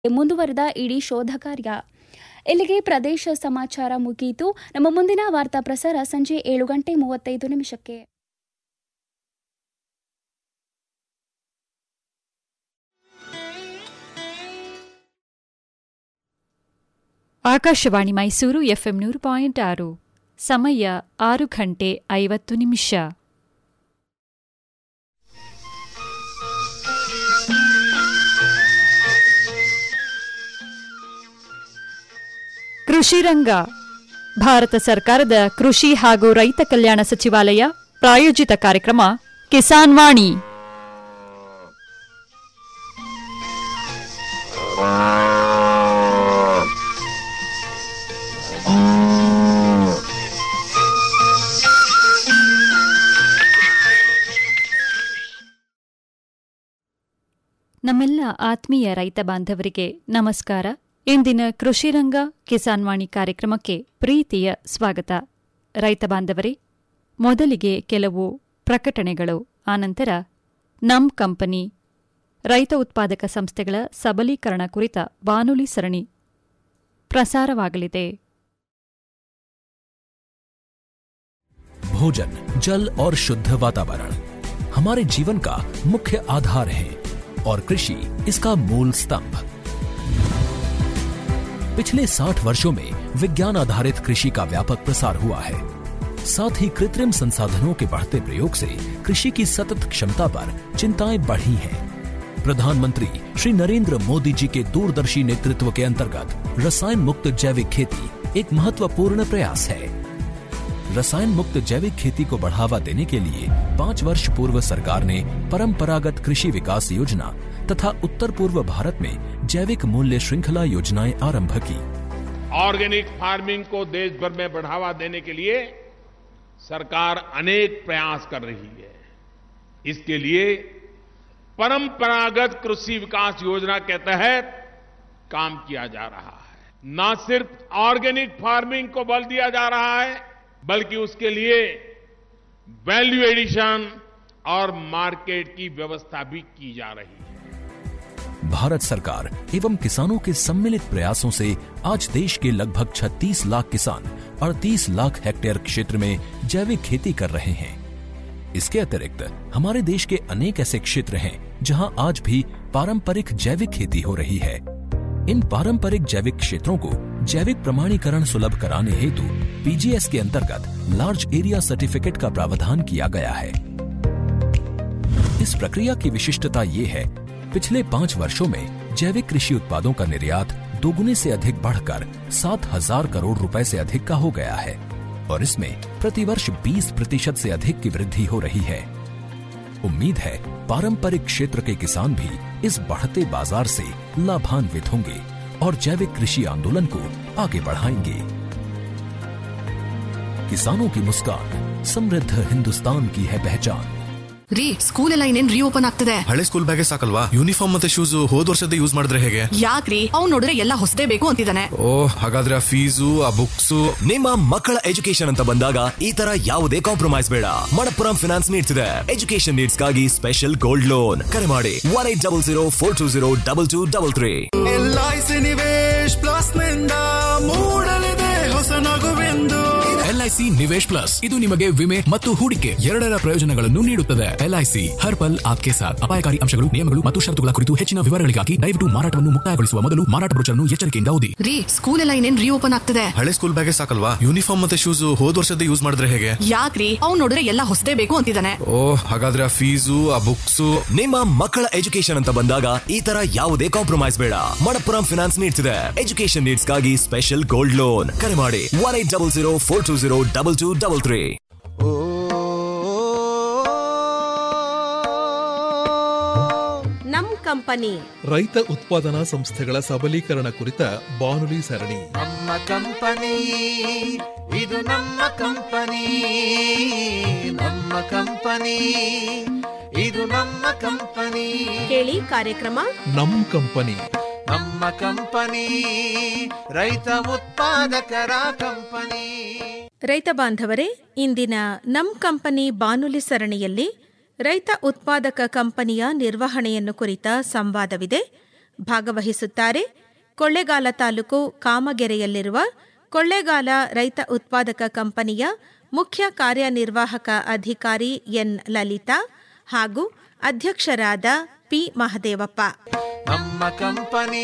ಮುಂದುವರೆದ ಇಡೀ ಶೋಧ ಕಾರ್ಯ ಇಲ್ಲಿಗೆ ಪ್ರದೇಶ ಸಮಾಚಾರ ಮುಗಿಯಿತು ನಮ್ಮ ಮುಂದಿನ ವಾರ್ತಾ ಪ್ರಸಾರ ಸಂಜೆ ಏಳು ಗಂಟೆ ಮೂವತ್ತೈದು ನಿಮಿಷಕ್ಕೆ ಆಕಾಶವಾಣಿ ಮೈಸೂರು ಎಫ್ಎಂ ನೂರು ಪಾಯಿಂಟ್ ಆರು ಸಮಯ ಆರು ಗಂಟೆ ಐವತ್ತು ನಿಮಿಷ ಕೃಷಿ ರಂಗ ಭಾರತ ಸರ್ಕಾರದ ಕೃಷಿ ಹಾಗೂ ರೈತ ಕಲ್ಯಾಣ ಸಚಿವಾಲಯ ಪ್ರಾಯೋಜಿತ ಕಾರ್ಯಕ್ರಮ ಕಿಸಾನ್ ವಾಣಿ ನಮ್ಮೆಲ್ಲ ಆತ್ಮೀಯ ರೈತ ಬಾಂಧವರಿಗೆ ನಮಸ್ಕಾರ ಇಂದಿನ ಕೃಷಿರಂಗ ಕಿಸಾನ್ ವಾಣಿ ಕಾರ್ಯಕ್ರಮಕ್ಕೆ ಪ್ರೀತಿಯ ಸ್ವಾಗತ ರೈತ ಬಾಂಧವರೇ ಮೊದಲಿಗೆ ಕೆಲವು ಪ್ರಕಟಣೆಗಳು ಆನಂತರ ನಮ್ ಕಂಪನಿ ರೈತ ಉತ್ಪಾದಕ ಸಂಸ್ಥೆಗಳ ಸಬಲೀಕರಣ ಕುರಿತ ಬಾನುಲಿ ಸರಣಿ ಪ್ರಸಾರವಾಗಲಿದೆ भोजन जल और शुद्ध वातावरण हमारे जीवन का मुख्य आधार है और कृषि इसका मूल स्तंभ पिछले 60 वर्षों में विज्ञान आधारित कृषि का व्यापक प्रसार हुआ है साथ ही कृत्रिम संसाधनों के बढ़ते प्रयोग से कृषि की सतत क्षमता पर चिंताएं बढ़ी हैं प्रधानमंत्री श्री नरेंद्र मोदी जी के दूरदर्शी नेतृत्व के अंतर्गत रसायन मुक्त जैविक खेती एक महत्वपूर्ण प्रयास है रसायन मुक्त जैविक खेती को बढ़ावा देने के लिए पाँच वर्ष पूर्व सरकार ने परंपरागत कृषि विकास योजना तथा उत्तर पूर्व भारत में जैविक मूल्य श्रृंखला योजनाएं आरंभ की ऑर्गेनिक फार्मिंग को देश भर में बढ़ावा देने के लिए सरकार अनेक प्रयास कर रही है इसके लिए परंपरागत कृषि विकास योजना के तहत काम किया जा रहा है न सिर्फ ऑर्गेनिक फार्मिंग को बल दिया जा रहा है बल्कि उसके लिए वैल्यू एडिशन और मार्केट की व्यवस्था भी की जा रही है भारत सरकार एवं किसानों के सम्मिलित प्रयासों से आज देश के लगभग 36 लाख किसान 38 लाख हेक्टेयर क्षेत्र में जैविक खेती कर रहे हैं इसके अतिरिक्त हमारे देश के अनेक ऐसे क्षेत्र हैं जहां आज भी पारंपरिक जैविक खेती हो रही है इन पारंपरिक जैविक क्षेत्रों को जैविक प्रमाणीकरण सुलभ कराने हेतु पीजीएस के अंतर्गत लार्ज एरिया सर्टिफिकेट का प्रावधान किया गया है इस प्रक्रिया की विशिष्टता ये है पिछले पाँच वर्षों में जैविक कृषि उत्पादों का निर्यात दोगुने से अधिक बढ़कर सात हजार करोड़ रुपए से अधिक का हो गया है और इसमें प्रतिवर्ष 20 प्रतिशत से अधिक की वृद्धि हो रही है उम्मीद है पारंपरिक क्षेत्र के किसान भी इस बढ़ते बाजार से लाभान्वित होंगे और जैविक कृषि आंदोलन को आगे बढ़ाएंगे किसानों की मुस्कान समृद्ध हिंदुस्तान की है पहचान ರೀ ಸ್ಕೂಲ್ ಎಲ್ಲ ಇನ್ನೇನ್ ರೀಓಪನ್ ಆಗ್ತದೆ ಹಳೆ ಸ್ಕೂಲ್ ಬ್ಯಾಗೆ ಸಾಕಲ್ವಾ ಯೂನಿಫಾರ್ಮ್ ಮತ್ತೆ ಶೂಸ್ ಹೋದ್ ವರ್ಷದ ಯೂಸ್ ಮಾಡಿದ್ರೆ ಹೇಗೆ ಯಾಕ್ರಿ ಅವ್ನ್ ನೋಡಿದ್ರೆ ಎಲ್ಲ ಹೊಸದೇ ಬೇಕು ಅಂತಿದ್ದಾನೆ ಓ ಹಾಗಾದ್ರೆ ಆ ಫೀಸು ಆ ಬುಕ್ಸ್ ನಿಮ್ಮ ಮಕ್ಕಳ ಎಜುಕೇಶನ್ ಅಂತ ಬಂದಾಗ ಈ ತರ ಯಾವುದೇ ಕಾಂಪ್ರಮೈಸ್ ಬೇಡ ಮಣಪ್ಪುರಂ ಫಿನಾನ್ಸ್ ನೀಡ್ಸ್ ಇದೆ ಎಜುಕೇಶನ್ ನೀಡ್ಸ್ ಗಾಗಿ ಸ್ಪೆಷಲ್ ಗೋಲ್ಡ್ ಲೋನ್ ಕರೆ ಮಾಡಿ one eight double zero four two zero double two double three L I C Nivesh plus ನಿಂದ ಮೂಡಲಿದೆ ಹೊಸ ನಗುವೆಂದು ಎಲ್ಐಸಿ ನಿವೇಶ್ ಪ್ಲಸ್ ಇದು ನಿಮಗೆ ವಿಮೆ ಮತ್ತು ಹೂಡಿಕೆ ಎರಡರ ಪ್ರಯೋಜನಗಳನ್ನು ನೀಡುತ್ತದೆ ಎಲ್ಐಸಿ ಹರ್ ಪಲ್ ಆಪ್ಕೆ ಸಾಥ್ ಅಪಾಯಕಾರಿ ಅಂಶಗಳು ನಿಯಮಗಳು ಮತ್ತು ಷರತ್ತುಗಳ ಕುರಿತು ಹೆಚ್ಚಿನ ವಿವರಗಳಿಗಾಗಿ ದಯವಿಟ್ಟು ಮಾರಾಟವನ್ನು ಮುಕ್ತಾಯಗೊಳಿಸುವ ಮೊದಲು ಮಾರಾಟ ಬ್ರೋಚರ್ನ್ನು ಎಚ್ಚರಿಕೆಯಿಂದ ಓದಿ ರೀ ಸ್ಕೂಲ್ ಎಲ್ಲ ಇನ್ನೇನ್ ರೀಓಪನ್ ಆಗ್ತದೆ ಹಳೆ ಸ್ಕೂಲ್ ಬ್ಯಾಗೆ ಸಾಕಲ್ವಾ ಯೂನಿಫಾರ್ಮ್ ಮತ್ತೆ ಶೂಸ್ ಹೋದ್ ವರ್ಷದ ಯೂಸ್ ಮಾಡಿದ್ರೆ ಹೇಗೆ ಯಾಕ್ರಿ ಅವ್ನ್ ನೋಡಿದ್ರೆ ಎಲ್ಲ ಹೊಸದೇ ಬೇಕು ಅಂತಿದ್ದಾನೆ ಓ ಹಾಗಾದ್ರೆ ಆ ಫೀಸು ಆ ಬುಕ್ಸ್ ನಿಮ್ಮ ಮಕ್ಕಳ ಎಜುಕೇಶನ್ ಅಂತ ಬಂದಾಗ ಈ ತರ ಯಾವುದೇ ಕಾಂಪ್ರಮೈಸ್ ಬೇಡ ಮಣಪ್ಪುರಂ ಫಿನಾನ್ಸ್ ನೀಡ್ಸ್ ಇದೆ ಎಜುಕೇಶನ್ ನೀಡ್ಸ್ ಗಾಗಿ ಸ್ಪೆಷಲ್ ಗೋಲ್ಡ್ ಲೋನ್ ಕರೆ ಮಾಡಿ one eight double zero four two zero double two double three ನಮ್ ಕಂಪನಿ ರೈತ ಉತ್ಪಾದನಾ ಸಂಸ್ಥೆಗಳ ಸಬಲೀಕರಣ ಕುರಿತ ಬಾನುಲಿ ಸರಣಿ ನಮ್ಮ ಕಂಪನಿ ಇದು ನಮ್ಮ ಕಂಪನಿ ನಮ್ಮ ಕಂಪನಿ ಇದು ನಮ್ಮ ಕಂಪನಿ ಕೇಳಿ ಕಾರ್ಯಕ್ರಮ ನಮ್ ಕಂಪನಿ ನಮ್ಮ ಕಂಪನಿ ರೈತ ಉತ್ಪಾದಕರ ಕಂಪನಿ ರೈತ ಬಾಂಧವರೇ ಇಂದಿನ ನಮ್ ಕಂಪನಿ ಬಾನುಲಿ ಸರಣಿಯಲ್ಲಿ ರೈತ ಉತ್ಪಾದಕ ಕಂಪನಿಯ ನಿರ್ವಹಣೆಯನ್ನು ಕುರಿತ ಸಂವಾದವಿದೆ ಭಾಗವಹಿಸುತ್ತಾರೆ ಕೊಳ್ಳೇಗಾಲ ತಾಲೂಕು ಕಾಮಗೆರೆಯಲ್ಲಿರುವ ಕೊಳ್ಳೇಗಾಲ ರೈತ ಉತ್ಪಾದಕ ಕಂಪನಿಯ ಮುಖ್ಯ ಕಾರ್ಯನಿರ್ವಾಹಕ ಅಧಿಕಾರಿ ಎನ್ ಲಲಿತಾ ಹಾಗೂ ಅಧ್ಯಕ್ಷರಾದ ಪಿ ಮಹದೇವಪ್ಪ ನಮ್ಮ ಕಂಪನಿ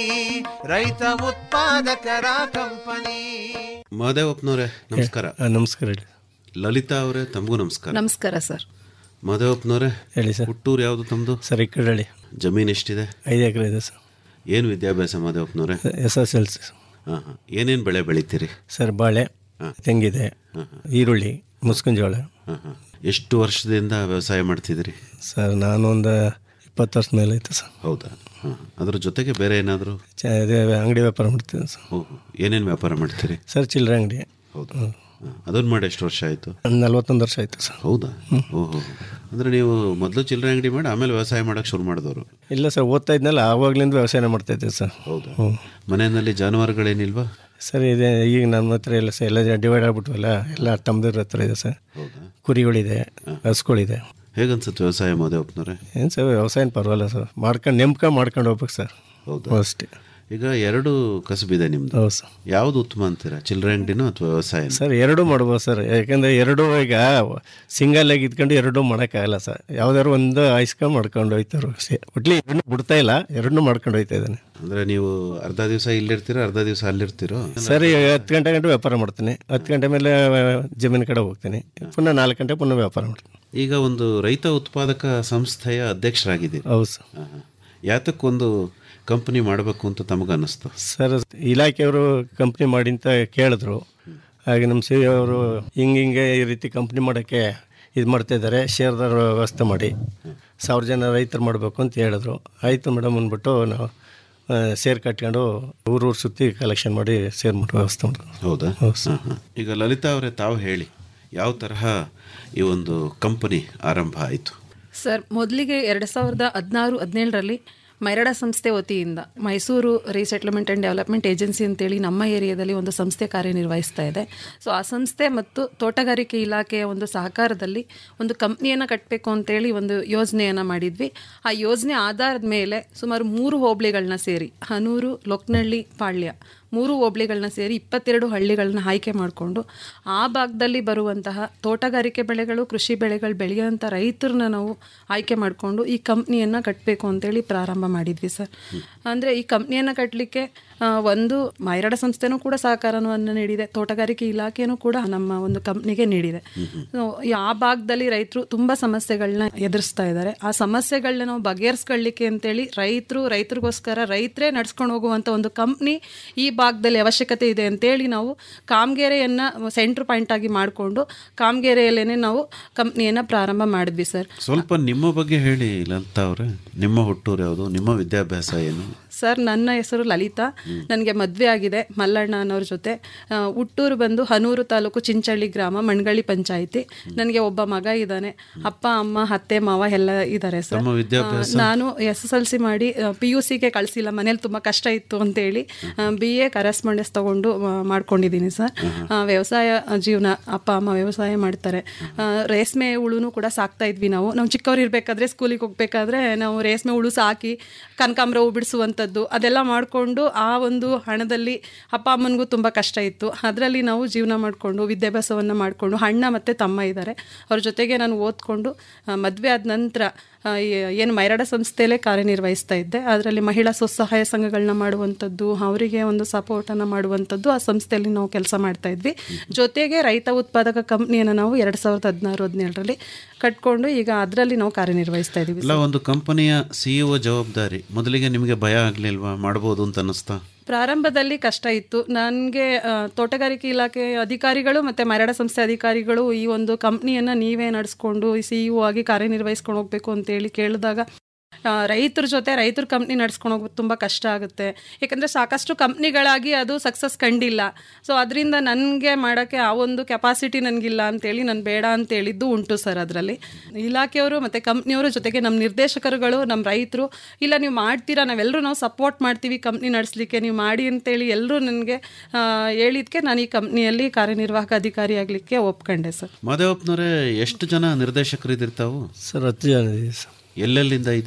ರೈತ ಉತ್ಪಾದಕರ ಕಂಪನಿ ಮಹದೇವಪ್ಪನವರೇ ನಮಸ್ಕಾರ ನಮಸ್ಕಾರ ಹೇಳಿ ಲಲಿತಾ ಅವರೇ ತಮಗೂ ನಮಸ್ಕಾರ ನಮಸ್ಕಾರ ಸರ್ ಮಹದೇವಪ್ಪನವರೇ ಹೇಳಿ ಸರ್ ಹುಟ್ಟೂರು ಯಾವುದು ತಮ್ಮದು ಸರ್ ಈ ಕಡೆ ಹೇಳಿ ಜಮೀನು ಎಷ್ಟಿದೆ ಐದು ಎಕರೆ ಇದೆ ಸರ್ ಏನು ವಿದ್ಯಾಭ್ಯಾಸ ಮಹದೇವಪ್ಪನವರೇ ಎಸ್ ಎಸ್ ಎಲ್ ಸಿ ಹಾಂ ಹಾಂ ಏನೇನು ಬೆಳೆ ಬೆಳಿತೀರಿ ಸರ್ ಬಾಳೆ ತೆಂಗಿದೆ ಈರುಳ್ಳಿ ಮುಸ್ಕಿನ ಜೋಳ ಹಾಂ ಹಾಂ ಎಷ್ಟು ವರ್ಷದಿಂದ ವ್ಯವಸಾಯ ಮಾಡ್ತಿದ್ದೀರಿ ಸರ್ ನಾನೊಂದು ಇಪ್ಪತ್ತು ವರ್ಷ ಮೇಲೆ ಐತೆ ಸರ್ ಹೌದಾ ಹಾಂ ಅದ್ರ ಜೊತೆಗೆ ಬೇರೆ ಏನಾದರೂ ಚ ಇದೇ ಅಂಗಡಿ ವ್ಯಾಪಾರ ಮಾಡ್ತೀನಿ ಸರ್ ಓಹೋ ಏನೇನು ವ್ಯಾಪಾರ ಮಾಡ್ತೀರಿ ಸರ್ ಚಿಲ್ಲರೆ ಅಂಗಡಿ ಹೌದು ಅದನ್ನು ಮಾಡಿ ಎಷ್ಟು ವರ್ಷ ಆಯಿತು ನಲ್ವತ್ತೊಂದು ವರ್ಷ ಆಯಿತು ಸರ್ ಹೌದಾ ಓಹೋ ಅಂದರೆ ನೀವು ಮೊದಲು ಚಿಲ್ಲರೆ ಅಂಗಡಿ ಮಾಡಿ ಆಮೇಲೆ ವ್ಯವಸಾಯ ಮಾಡೋಕ್ಕೆ ಶುರು ಮಾಡಿದವರು ಇಲ್ಲ ಸರ್ ಓದ್ತಾ ಇದ್ನಲ್ಲ ಆವಾಗಲಿಂದ ವ್ಯವಸಾಯ ಮಾಡ್ತಾ ಇದ್ದೆ ಸರ್ ಹೌದಾ ಹ್ಞೂ ಮನೆಯಲ್ಲಿ ಜಾನುವಾರುಗಳೇನಿಲ್ವಾ ಸರ್ ಇದೆ ಈಗ ನಮ್ಮ ಹತ್ರ ಎಲ್ಲ ಸರ್ ಎಲ್ಲ ಡಿವೈಡ್ ಆಗ್ಬಿಟ್ವಲ್ಲ ಎಲ್ಲ ತಮ್ಮದ್ರ ಹತ್ರ ಇದೆ ಸರ್ ಕುರಿಗಳಿದೆ ಹಸುಗಳಿದೆ ಹೇಗನ್ಸುತ್ತೆ ವ್ಯವಸಾಯ ಮಹದೇವಪ್ಪನವರೇ ಏನು ಸರ್ ವ್ಯವಸಾಯ ಪರವಾಗಿಲ್ಲ ಸರ್ ಮಾಡ್ಕೊಂಡು ನೆಮ್ಕೊಂಡು ಮಾಡ್ಕೊಂಡು ಹೋಗ್ಬೇಕು ಸರ್ ಹೌದಾ ಅಷ್ಟೇ ಈಗ ಎರಡು ಕಸಬಿದೆ ನಿಮ್ದು ಹೌದು ಸರ್ ಯಾವ್ದು ಉತ್ತಮ ಅಂತೀರಾ ಚಿಲ್ಲರೆ ಅಂಗಡಿನೋ ಅಥವಾ ವ್ಯವಸಾಯ ಸರ್ ಎರಡೂ ಮಾಡ್ಬೋದು ಸರ್ ಯಾಕಂದರೆ ಎರಡೂ ಈಗ ಸಿಂಗಲ್ ಆಗಿ ಇದ್ಕೊಂಡು ಎರಡೂ ಮಾಡೋಕ್ಕಾಗಲ್ಲ ಸರ್ ಯಾವ್ದಾದ್ರು ಒಂದು ಆಯ್ಸ್ಕೊಂಡು ಮಾಡ್ಕೊಂಡು ಹೋಯ್ತಾರೆ ಅಷ್ಟೇ ಒಟ್ಲಿ ಎರಡನ್ನೂ ಬಿಡ್ತಾ ಇಲ್ಲ ಎರಡನ್ನೂ ಮಾಡ್ಕೊಂಡು ಹೋಯ್ತಾ ಇದ್ದಾನೆ ಅಂದ್ರೆ ನೀವು ಅರ್ಧ ದಿವಸ ಇಲ್ಲಿರ್ತೀರೋ ಅರ್ಧ ದಿವಸ ಅಲ್ಲಿರ್ತೀರೋ ಸರಿ ಹತ್ತು ಗಂಟೆ ಗಂಟೆ ವ್ಯಾಪಾರ ಮಾಡ್ತೀನಿ ಹತ್ತು ಗಂಟೆ ಮೇಲೆ ಜಮೀನು ಕಡೆ ಹೋಗ್ತೀನಿ ಪುನಃ ನಾಲ್ಕು ಗಂಟೆ ಪುನಃ ವ್ಯಾಪಾರ ಮಾಡ್ತೀನಿ ಈಗ ಒಂದು ರೈತ ಉತ್ಪಾದಕ ಸಂಸ್ಥೆಯ ಅಧ್ಯಕ್ಷರಾಗಿದ್ದೀರಿ ಹೌದು ಸರ್ ಆಹಾ. ಯಾತಕ್ಕೊಂದು ಕಂಪನಿ ಮಾಡಬೇಕು ಅಂತ ತಮಗೆ ಅನ್ನಿಸ್ತು ಸರ್ ಇಲಾಖೆಯವರು ಕಂಪ್ನಿ ಮಾಡಿ ಅಂತ ಕೇಳಿದ್ರು ಹಾಗೆ ನಮ್ಮ ಸಿ ಅವರು ಹಿಂಗೆ ಹಿಂಗೆ ಈ ರೀತಿ ಕಂಪ್ನಿ ಮಾಡೋಕ್ಕೆ ಇದು ಮಾಡ್ತಾ ಇದ್ದಾರೆ ಶೇರ್ದಾರ ವ್ಯವಸ್ಥೆ ಮಾಡಿ ಸಾವಿರ ಜನ ರೈತರು ಮಾಡಬೇಕು ಅಂತ ಹೇಳಿದ್ರು ಆಯಿತು ಮೇಡಮ್ ಅಂದ್ಬಿಟ್ಟು ನಾವು ಆ, ಸೇರ್ ಕಟ್ಕೊಂಡು ಊರೂರು ಸುತ್ತಿ ಕಲೆಕ್ಷನ್ ಮಾಡಿ ಸೇರ್ ಮಾಡೋ ವ್ಯವಸ್ಥೆ ಮಾಡಿದ್ರು ಹೌದಾ ಹೌದು ಸರ್. ಆಹಾ. ಈಗ ಲಲಿತಾ ಅವರೇ ತಾವು ಹೇಳಿ ಯಾವ ತರಹ ಈ ಒಂದು ಕಂಪನಿ ಆರಂಭ ಆಯಿತು ಸರ್ ಮೊದಲಿಗೆ ಎರಡು ಸಾವಿರದ ಹದಿನಾರು ಹದಿನೇಳರಲ್ಲಿ ಮೈರಾಡ ಸಂಸ್ಥೆ ವತಿಯಿಂದ Mysore resettlement and development agency ಅಂತೇಳಿ ನಮ್ಮ ಏರಿಯಾದಲ್ಲಿ ಒಂದು ಸಂಸ್ಥೆ ಕಾರ್ಯನಿರ್ವಹಿಸ್ತಾ ಇದೆ ಸೊ ಆ ಸಂಸ್ಥೆ ಮತ್ತು ತೋಟಗಾರಿಕೆ ಇಲಾಖೆಯ ಒಂದು ಸಹಕಾರದಲ್ಲಿ ಒಂದು ಕಂಪ್ನಿಯನ್ನು ಕಟ್ಟಬೇಕು ಅಂತೇಳಿ ಒಂದು ಯೋಜನೆಯನ್ನು ಮಾಡಿದ್ವಿ ಆ ಯೋಜನೆ ಆಧಾರದ ಮೇಲೆ ಸುಮಾರು ಮೂರು ಹೋಬಳಿಗಳನ್ನ ಸೇರಿ ಹನೂರು ಲೊಕ್ನಳ್ಳಿ ಪಾಳ್ಯ ಮೂರು ಹೋಬಳಿಗಳನ್ನ ಸೇರಿ ಇಪ್ಪತ್ತೆರಡು ಹಳ್ಳಿಗಳನ್ನ ಆಯ್ಕೆ ಮಾಡಿಕೊಂಡು ಆ ಭಾಗದಲ್ಲಿ ಬರುವಂತಹ ತೋಟಗಾರಿಕೆ ಬೆಳೆಗಳು ಕೃಷಿ ಬೆಳೆಗಳು ಬೆಳೆಯುವಂಥ ರೈತರನ್ನ ನಾವು ಆಯ್ಕೆ ಮಾಡಿಕೊಂಡು ಈ ಕಂಪ್ನಿಯನ್ನು ಕಟ್ಟಬೇಕು ಅಂತೇಳಿ ಪ್ರಾರಂಭ ಮಾಡಿದ್ವಿ ಸರ್ ಅಂದರೆ ಈ ಕಂಪ್ನಿಯನ್ನು ಕಟ್ಟಲಿಕ್ಕೆ ಒಂದು ಮೈರಾಡ ಸಂಸ್ಥೆನೂ ಕೂಡ ಸಹಕಾರವನ್ನು ನೀಡಿದೆ ತೋಟಗಾರಿಕೆ ಇಲಾಖೆನೂ ಕೂಡ ನಮ್ಮ ಒಂದು ಕಂಪ್ನಿಗೆ ನೀಡಿದೆ ಸೊ, ಈ ಆ ಭಾಗದಲ್ಲಿ ರೈತರು ತುಂಬ ಸಮಸ್ಯೆಗಳನ್ನ ಎದುರಿಸ್ತಾ ಇದ್ದಾರೆ ಆ ಸಮಸ್ಯೆಗಳನ್ನ ನಾವು ಬಗೆಹರಿಸ್ಕೊಳ್ಳಿಕ್ಕೆ ಅಂತೇಳಿ ರೈತರು ರೈತರಿಗೋಸ್ಕರ ರೈತರೇ ನಡ್ಸ್ಕೊಂಡು ಹೋಗುವಂಥ ಒಂದು ಕಂಪ್ನಿ ಈ ಭಾಗದಲ್ಲಿ ಅವಶ್ಯಕತೆ ಇದೆ ಅಂತೇಳಿ ನಾವು ಕಾಮಗೆರೆಯನ್ನು ಸೆಂಟ್ರ್ ಪಾಯಿಂಟ್ ಆಗಿ ಮಾಡಿಕೊಂಡು ಕಾಮಗೆರೆಯಲ್ಲೇ ನಾವು ಕಂಪ್ನಿಯನ್ನು ಪ್ರಾರಂಭ ಮಾಡಿದ್ವಿ ಸರ್ ಸ್ವಲ್ಪ ನಿಮ್ಮ ಬಗ್ಗೆ ಹೇಳಿ ಲಲಿತಾ ಅವರೇ ನಿಮ್ಮ ಹುಟ್ಟೂರು ಯಾವುದು ನಿಮ್ಮ ವಿದ್ಯಾಭ್ಯಾಸ ಏನು ಸರ್ ನನ್ನ ಹೆಸರು ಲಲಿತಾ ನನಗೆ ಮದುವೆ ಆಗಿದೆ ಮಲ್ಲಣ್ಣ ಅನ್ನೋರ ಜೊತೆ ಆ, ಹುಟ್ಟೂರು ಬಂದು ಹನೂರು ತಾಲೂಕು ಚಿಂಚಳ್ಳಿ ಗ್ರಾಮ ಮಣ್ಗಳ್ಳಿ ಪಂಚಾಯಿತಿ ನನಗೆ ಒಬ್ಬ ಮಗ ಇದ್ದಾನೆ ಅಪ್ಪ ಅಮ್ಮ ಅತ್ತೆ ಮಾವ ಎಲ್ಲ ಇದ್ದಾರೆ ಸರ್ ತಮ್ಮ ವಿದ್ಯಾಭ್ಯಾಸ? ಆ, ನಾನು ಎಸ್ ಎಸ್ ಎಲ್ ಸಿ ಮಾಡಿ ಪಿ ಯು ಸಿಗೆ ಕಳಿಸಿಲ್ಲ ಮನೇಲಿ ತುಂಬ ಕಷ್ಟ ಇತ್ತು ಅಂತೇಳಿ ಬಿ ಎ ಕರೆಸ್ಪಾಂಡೆನ್ಸ್ ತೊಗೊಂಡು ಮಾಡ್ಕೊಂಡಿದ್ದೀನಿ ಸರ್ ಆ, ವ್ಯವಸಾಯ ಜೀವನ ಅಪ್ಪ ಅಮ್ಮ ವ್ಯವಸಾಯ ಮಾಡ್ತಾರೆ ಆ, ರೇಷ್ಮೆ ಹುಳುನು ಕೂಡ ಸಾಕ್ತಾ ಇದ್ವಿ ನಾವು ನಾವು ಚಿಕ್ಕವ್ರು ಇರಬೇಕಾದ್ರೆ ಸ್ಕೂಲಿಗೆ ಹೋಗ್ಬೇಕಾದ್ರೆ ನಾವು ರೇಷ್ಮೆ ಹುಳು ಸಾಕಿ ಕನಕಾಂಬ್ರ ಹೂ ಬಿಡಿಸುವಂಥದ್ದು ಅದೆಲ್ಲ ಮಾಡಿಕೊಂಡು ಆ ಒಂದು ಹಣದಲ್ಲಿ ಅಪ್ಪ ಅಮ್ಮನಿಗೂ ತುಂಬ ಕಷ್ಟ ಇತ್ತು ಅದರಲ್ಲಿ ನಾವು ಜೀವನ ಮಾಡಿಕೊಂಡು ವಿದ್ಯಾಭ್ಯಾಸವನ್ನು ಮಾಡಿಕೊಂಡು ಅಣ್ಣ ಮತ್ತು ತಮ್ಮ ಇದ್ದಾರೆ ಅವ್ರ ಜೊತೆಗೆ ನಾನು ಓದ್ಕೊಂಡು ಮದುವೆ ಆದ ನಂತರ ಆ, ಏ- ಏನು ಮೈರಾಡ ಸಂಸ್ಥೆಯಲ್ಲೇ ಕಾರ್ಯನಿರ್ವಹಿಸ್ತಾ ಇದ್ದೆ ಅದರಲ್ಲಿ ಮಹಿಳಾ ಸ್ವಸಹಾಯ ಸಂಘಗಳನ್ನ ಮಾಡುವಂಥದ್ದು ಅವರಿಗೆ ಒಂದು ಸಪೋರ್ಟನ್ನು ಮಾಡುವಂಥದ್ದು ಆ ಸಂಸ್ಥೆಯಲ್ಲಿ ನಾವು ಕೆಲಸ ಮಾಡ್ತಾ ಇದ್ವಿ ಜೊತೆಗೆ ರೈತ ಉತ್ಪಾದಕ ಕಂಪ್ನಿಯನ್ನು ನಾವು ಎರಡು ಸಾವಿರದ ಹದಿನಾರು ಹದಿನೇಳರಲ್ಲಿ ಕಟ್ಕೊಂಡು ಈಗ ಅದರಲ್ಲಿ ನಾವು ಕಾರ್ಯನಿರ್ವಹಿಸ್ತಾ ಇದ್ದೀವಿ ಇಲ್ಲ ಒಂದು ಕಂಪನಿಯ ಸಿಇಒ ಜವಾಬ್ದಾರಿ ಮೊದಲಿಗೆ ನಿಮಗೆ ಭಯ ಆಗ್ಲಿಲ್ವಾ ಮಾಡ್ಬೋದು ಅಂತ ಅನ್ನಿಸ್ತಾ ಪ್ರಾರಂಭದಲ್ಲಿ ಕಷ್ಟ ಇತ್ತು ನನಗೆ ತೋಟಗಾರಿಕೆ ಇಲಾಖೆ ಅಧಿಕಾರಿಗಳು ಮತ್ತು ಮರಾಡ ಸಂಸ್ಥೆ ಅಧಿಕಾರಿಗಳು ಈ ಒಂದು ಕಂಪ್ನಿಯನ್ನು ನೀವೇ ನಡೆಸ್ಕೊಂಡು ಸಿ ಇ ಆಗಿ ಕಾರ್ಯನಿರ್ವಹಿಸ್ಕೊಂಡು ಹೋಗಬೇಕು ಅಂತೇಳಿ ಕೇಳಿದಾಗ ಆ, ರೈತರ ಜೊತೆ ರೈತರ ಕಂಪ್ನಿ ನಡ್ಸ್ಕೊಂಡು ಹೋಗೋದು ತುಂಬ ಕಷ್ಟ ಆಗುತ್ತೆ ಯಾಕಂದರೆ ಸಾಕಷ್ಟು ಕಂಪ್ನಿಗಳಾಗಿ ಅದು ಸಕ್ಸಸ್ ಕಂಡಿಲ್ಲ ಸೊ ಅದರಿಂದ ನನಗೆ ಮಾಡೋಕ್ಕೆ ಆ ಒಂದು ಕೆಪಾಸಿಟಿ ನನಗಿಲ್ಲ ಅಂತೇಳಿ ನಾನು ಬೇಡ ಅಂತ ಹೇಳಿದ್ದು ಉಂಟು ಸರ್ ಅದರಲ್ಲಿ ಇಲಾಖೆಯವರು ಮತ್ತು ಕಂಪ್ನಿಯವರು ಜೊತೆಗೆ ನಮ್ಮ ನಿರ್ದೇಶಕರುಗಳು ನಮ್ಮ ರೈತರು ಇಲ್ಲ ನೀವು ಮಾಡ್ತೀರಾ ನಾವೆಲ್ಲರೂ ನಾವು ಸಪೋರ್ಟ್ ಮಾಡ್ತೀವಿ ಕಂಪ್ನಿ ನಡೆಸಲಿಕ್ಕೆ ನೀವು ಮಾಡಿ ಅಂತೇಳಿ ಎಲ್ಲರೂ ನನಗೆ ಹೇಳಿದ್ಕೆ ನಾನು ಈ ಕಂಪ್ನಿಯಲ್ಲಿ ಕಾರ್ಯನಿರ್ವಾಹಕ ಅಧಿಕಾರಿ ಆಗಲಿಕ್ಕೆ ಒಪ್ಕೊಂಡೆ ಸರ್ ಮಾದೇವಪ್ಪನವರೇ ಎಷ್ಟು ಜನ ನಿರ್ದೇಶಕರು ಇದ್ದೀರಿ ತಾವು ಸರ್ ಹತ್ತು ಜನ ಇದೀವಿ ಸರ್ ಎಲ್ಲೆಲ್ಲಿಂದ ಇದ್ದೀರಿ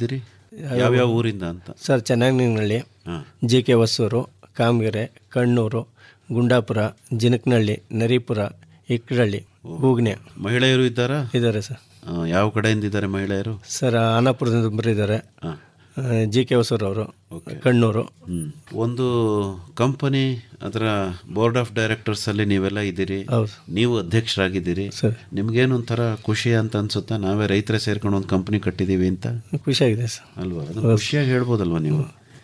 ಯಾವ್ಯಾವ ಊರಿಂದ ಅಂತ sir Chennaginahalli G K Hosur Kamagere Kannur Gundapura Jinakanahalli Naripura Ikkadahalli Hugne ಮಹಿಳೆಯರು ಇದ್ದಾರಾ ಇದ್ದಾರೆ ಸರ್ ಆ, ಯಾವ ಕಡೆಯಿಂದ ಇದ್ದಾರೆ ಮಹಿಳೆಯರು ಸರ್ ಆನಪುರದಿಂದ ಬರಿದ್ದಾರೆ ಜಿ ಕೆ ಹೊಸೂರು ಅವರು ಕಣ್ಣೂರು ಹ್ಮ್. ಒಂದು ಕಂಪನಿ ಅದರ ಬೋರ್ಡ್ ಆಫ್ ಡೈರೆಕ್ಟರ್ಸ್ ಅಲ್ಲಿ ನೀವೆಲ್ಲ ಇದ್ದೀರಿ ನೀವು ಅಧ್ಯಕ್ಷರಾಗಿದ್ದೀರಿ ನಿಮ್ಗೇನು ಒಂಥರ ಖುಷಿ ಅಂತ ಅನ್ಸುತ್ತಾ ನಾವೇ ರೈತರೇ ಸೇರ್ಕೊಂಡು ಒಂದು ಕಂಪನಿ ಕಟ್ಟಿದೀವಿ ಅಂತ ಖುಷಿಯಾಗಿದೆ ಸರ್ ಅಲ್ವಾ ಅದನ್ನ ಖುಷಿಯಾಗಿ ಹೇಳ್ಬೋದಲ್ವಾ ನೀವು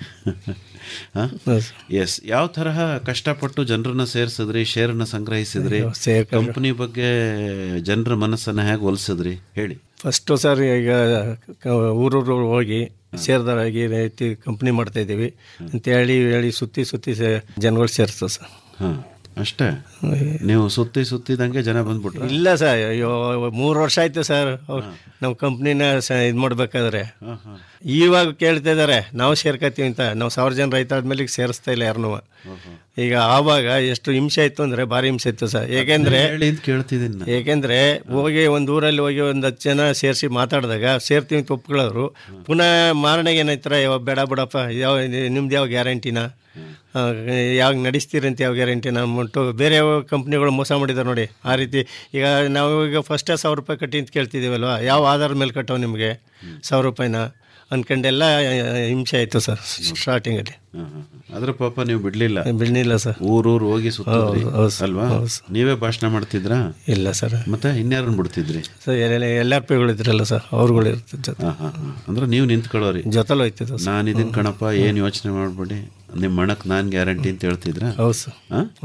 ಎಸ್ ಯಾವ ತರಹ ಕಷ್ಟಪಟ್ಟು ಜನರನ್ನ ಸೇರಿಸಿದ್ರಿ ಶೇರನ್ನ ಸಂಗ್ರಹಿಸಿದ್ರಿ ಕಂಪನಿ ಬಗ್ಗೆ ಜನರ ಮನಸ್ಸನ್ನ ಹೇಗೆ ಒಲಿಸಿದ್ರಿ ಹೇಳಿ ಫಸ್ಟು ಸರ್ ಈಗ ಕ- ಊರೂರು ಹೋಗಿ ಸೇರಿದವರಾಗಿ ರೀತಿ ಕಂಪ್ನಿ ಮಾಡ್ತಾ ಇದ್ದೀವಿ ಅಂತ ಹೇಳಿ ಹೇಳಿ ಸುತ್ತಿ ಸುತ್ತಿ ಸೇ- ಜನಗಳು ಸೇರಿಸ್ತದೆ ಸರ್ ಹಾಂ ಅಷ್ಟೇ ನೀವು ಸುತ್ತಿ ಸುತ್ತಿದಂಗೆ ಜನ ಬಂದ್ಬಿಟ್ರು ಇಲ್ಲ ಸರ್ ಅಯ್ಯೋ ಮೂರು ವರ್ಷ ಆಯ್ತು ಸರ್ ನಮ್ಮ ಕಂಪ್ನಿನ ಇದು ಮಾಡ್ಬೇಕಾದ್ರೆ ಇವಾಗ ಕೇಳ್ತಾ ಇದ್ದಾರೆ ನಾವು ಸೇರ್ಕೊತೀವಿ ಅಂತ ನಾವು ಸಾವಿರ ಜನ ರೈತ ಆದ್ಮೇಲೆ ಈಗ ಸೇರಿಸ್ತಾ ಇಲ್ಲ ಯಾರನ್ನೂ ಈಗ ಆವಾಗ ಎಷ್ಟು ಹಿಂಸೆ ಆಯ್ತು ಅಂದ್ರೆ ಭಾರಿ ಹಿಂಸೆ ಇತ್ತು ಸರ್ ಏಕೆಂದ್ರೆ ಹೇಳಿ ಅಂತ ಕೇಳ್ತಿದ್ದೀನಿ ನಾನು. ಏಕೆಂದ್ರೆ ಹೋಗಿ ಒಂದು ಊರಲ್ಲಿ ಹೋಗಿ ಒಂದು ಹತ್ತು ಜನ ಸೇರಿಸಿ ಮಾತಾಡಿದಾಗ ಸೇರ್ತೀವಿ ಅಂತ ಒಪ್ಕೊಳ್ಳೋರು ಪುನಃ ಮಾರನೆಗೆ ಏನಾಯ್ತಾರೆ ಯಾವ ಬೇಡ ಬಿಡಪ್ಪ ಯಾವ ನಿಮ್ದು ಯಾವ ಗ್ಯಾರಂಟಿನ ಯಾವಾಗ ನಡೆಸ್ತೀರಿ ಅಂತ ಯಾವ ಗ್ಯಾರಂಟಿನ ಅಂದ್ಬಿಟ್ಟು ಬೇರೆ ಯಾವ ಕಂಪ್ನಿಗಳು ಮೋಸ ಮಾಡಿದ್ದಾರೆ ನೋಡಿ ಆ ರೀತಿ ಈಗ ನಾವು ಈಗ ಫಸ್ಟೇ ಸಾವಿರ ರೂಪಾಯಿ ಕಟ್ಟಿ ಅಂತ ಕೇಳ್ತಿದ್ದೀವಲ್ವ ಯಾವ ಆಧಾರದ ಮೇಲೆ ಕಟ್ಟೋ ನಿಮಗೆ ಸಾವಿರ ರೂಪಾಯಿನ ಅನ್ಕೊಂಡೆಲ್ಲ ಹಿಂಸೆ ಆಯಿತು ಸರ್ ಸ್ಟಾರ್ಟಿಂಗಲ್ಲಿ ಹ್ಮ್, ಹ್ಮ್, ಹ್ಮ್. ಆದ್ರೆ ಪಾಪ ನೀವು ಬಿಡ್ಲಿಲ್ಲ ಬಿಡ್ಲಿಲ್ಲ ಸರ್ ಊರೂರು ಹೋಗಿ ಸುತ್ತಿದ್ರಿ ಹೌದು, ಹೌದು, ಅಲ್ವಾ ಹೌದು. ನೀವೇ ಭಾಷಣ ಮಾಡ್ತಿದ್ರಾ ಇಲ್ಲ ಸರ್ ಮತ್ತೆ ಇನ್ಯಾರನ್ನ ಬಿಡ್ತಿದ್ರಿ ಸರ್ ಎಲ್ಲ ಎಲ್ ಆರ್ ಪಿಗಳು ಇದ್ರಲ್ಲ ಸರ್ ಅವ್ರುಗಳು ಇರ್ತಿದ್ರು ಜೊತೆ ಹಾ, ಹಾ, ಹಾ. ಅಂದ್ರೆ ನೀವು ನಿಂತ್ಕೊಳ್ಳೋರಿ ಜೊತೆಲಿ ಹೋಯ್ತಿದ್ವು ಸರ್ ನಾನು ಇದನ್ ಕಣಪ್ಪ ಏನು ಯೋಚನೆ ಮಾಡ್ಬೇಡಿ ನಿಮ್ಮ ಮಣಕ್ ನಾನ್ ಗ್ಯಾರಂಟಿ ಅಂತ ಹೇಳ್ತಿದ್ರ ಹೌದು ಸರ್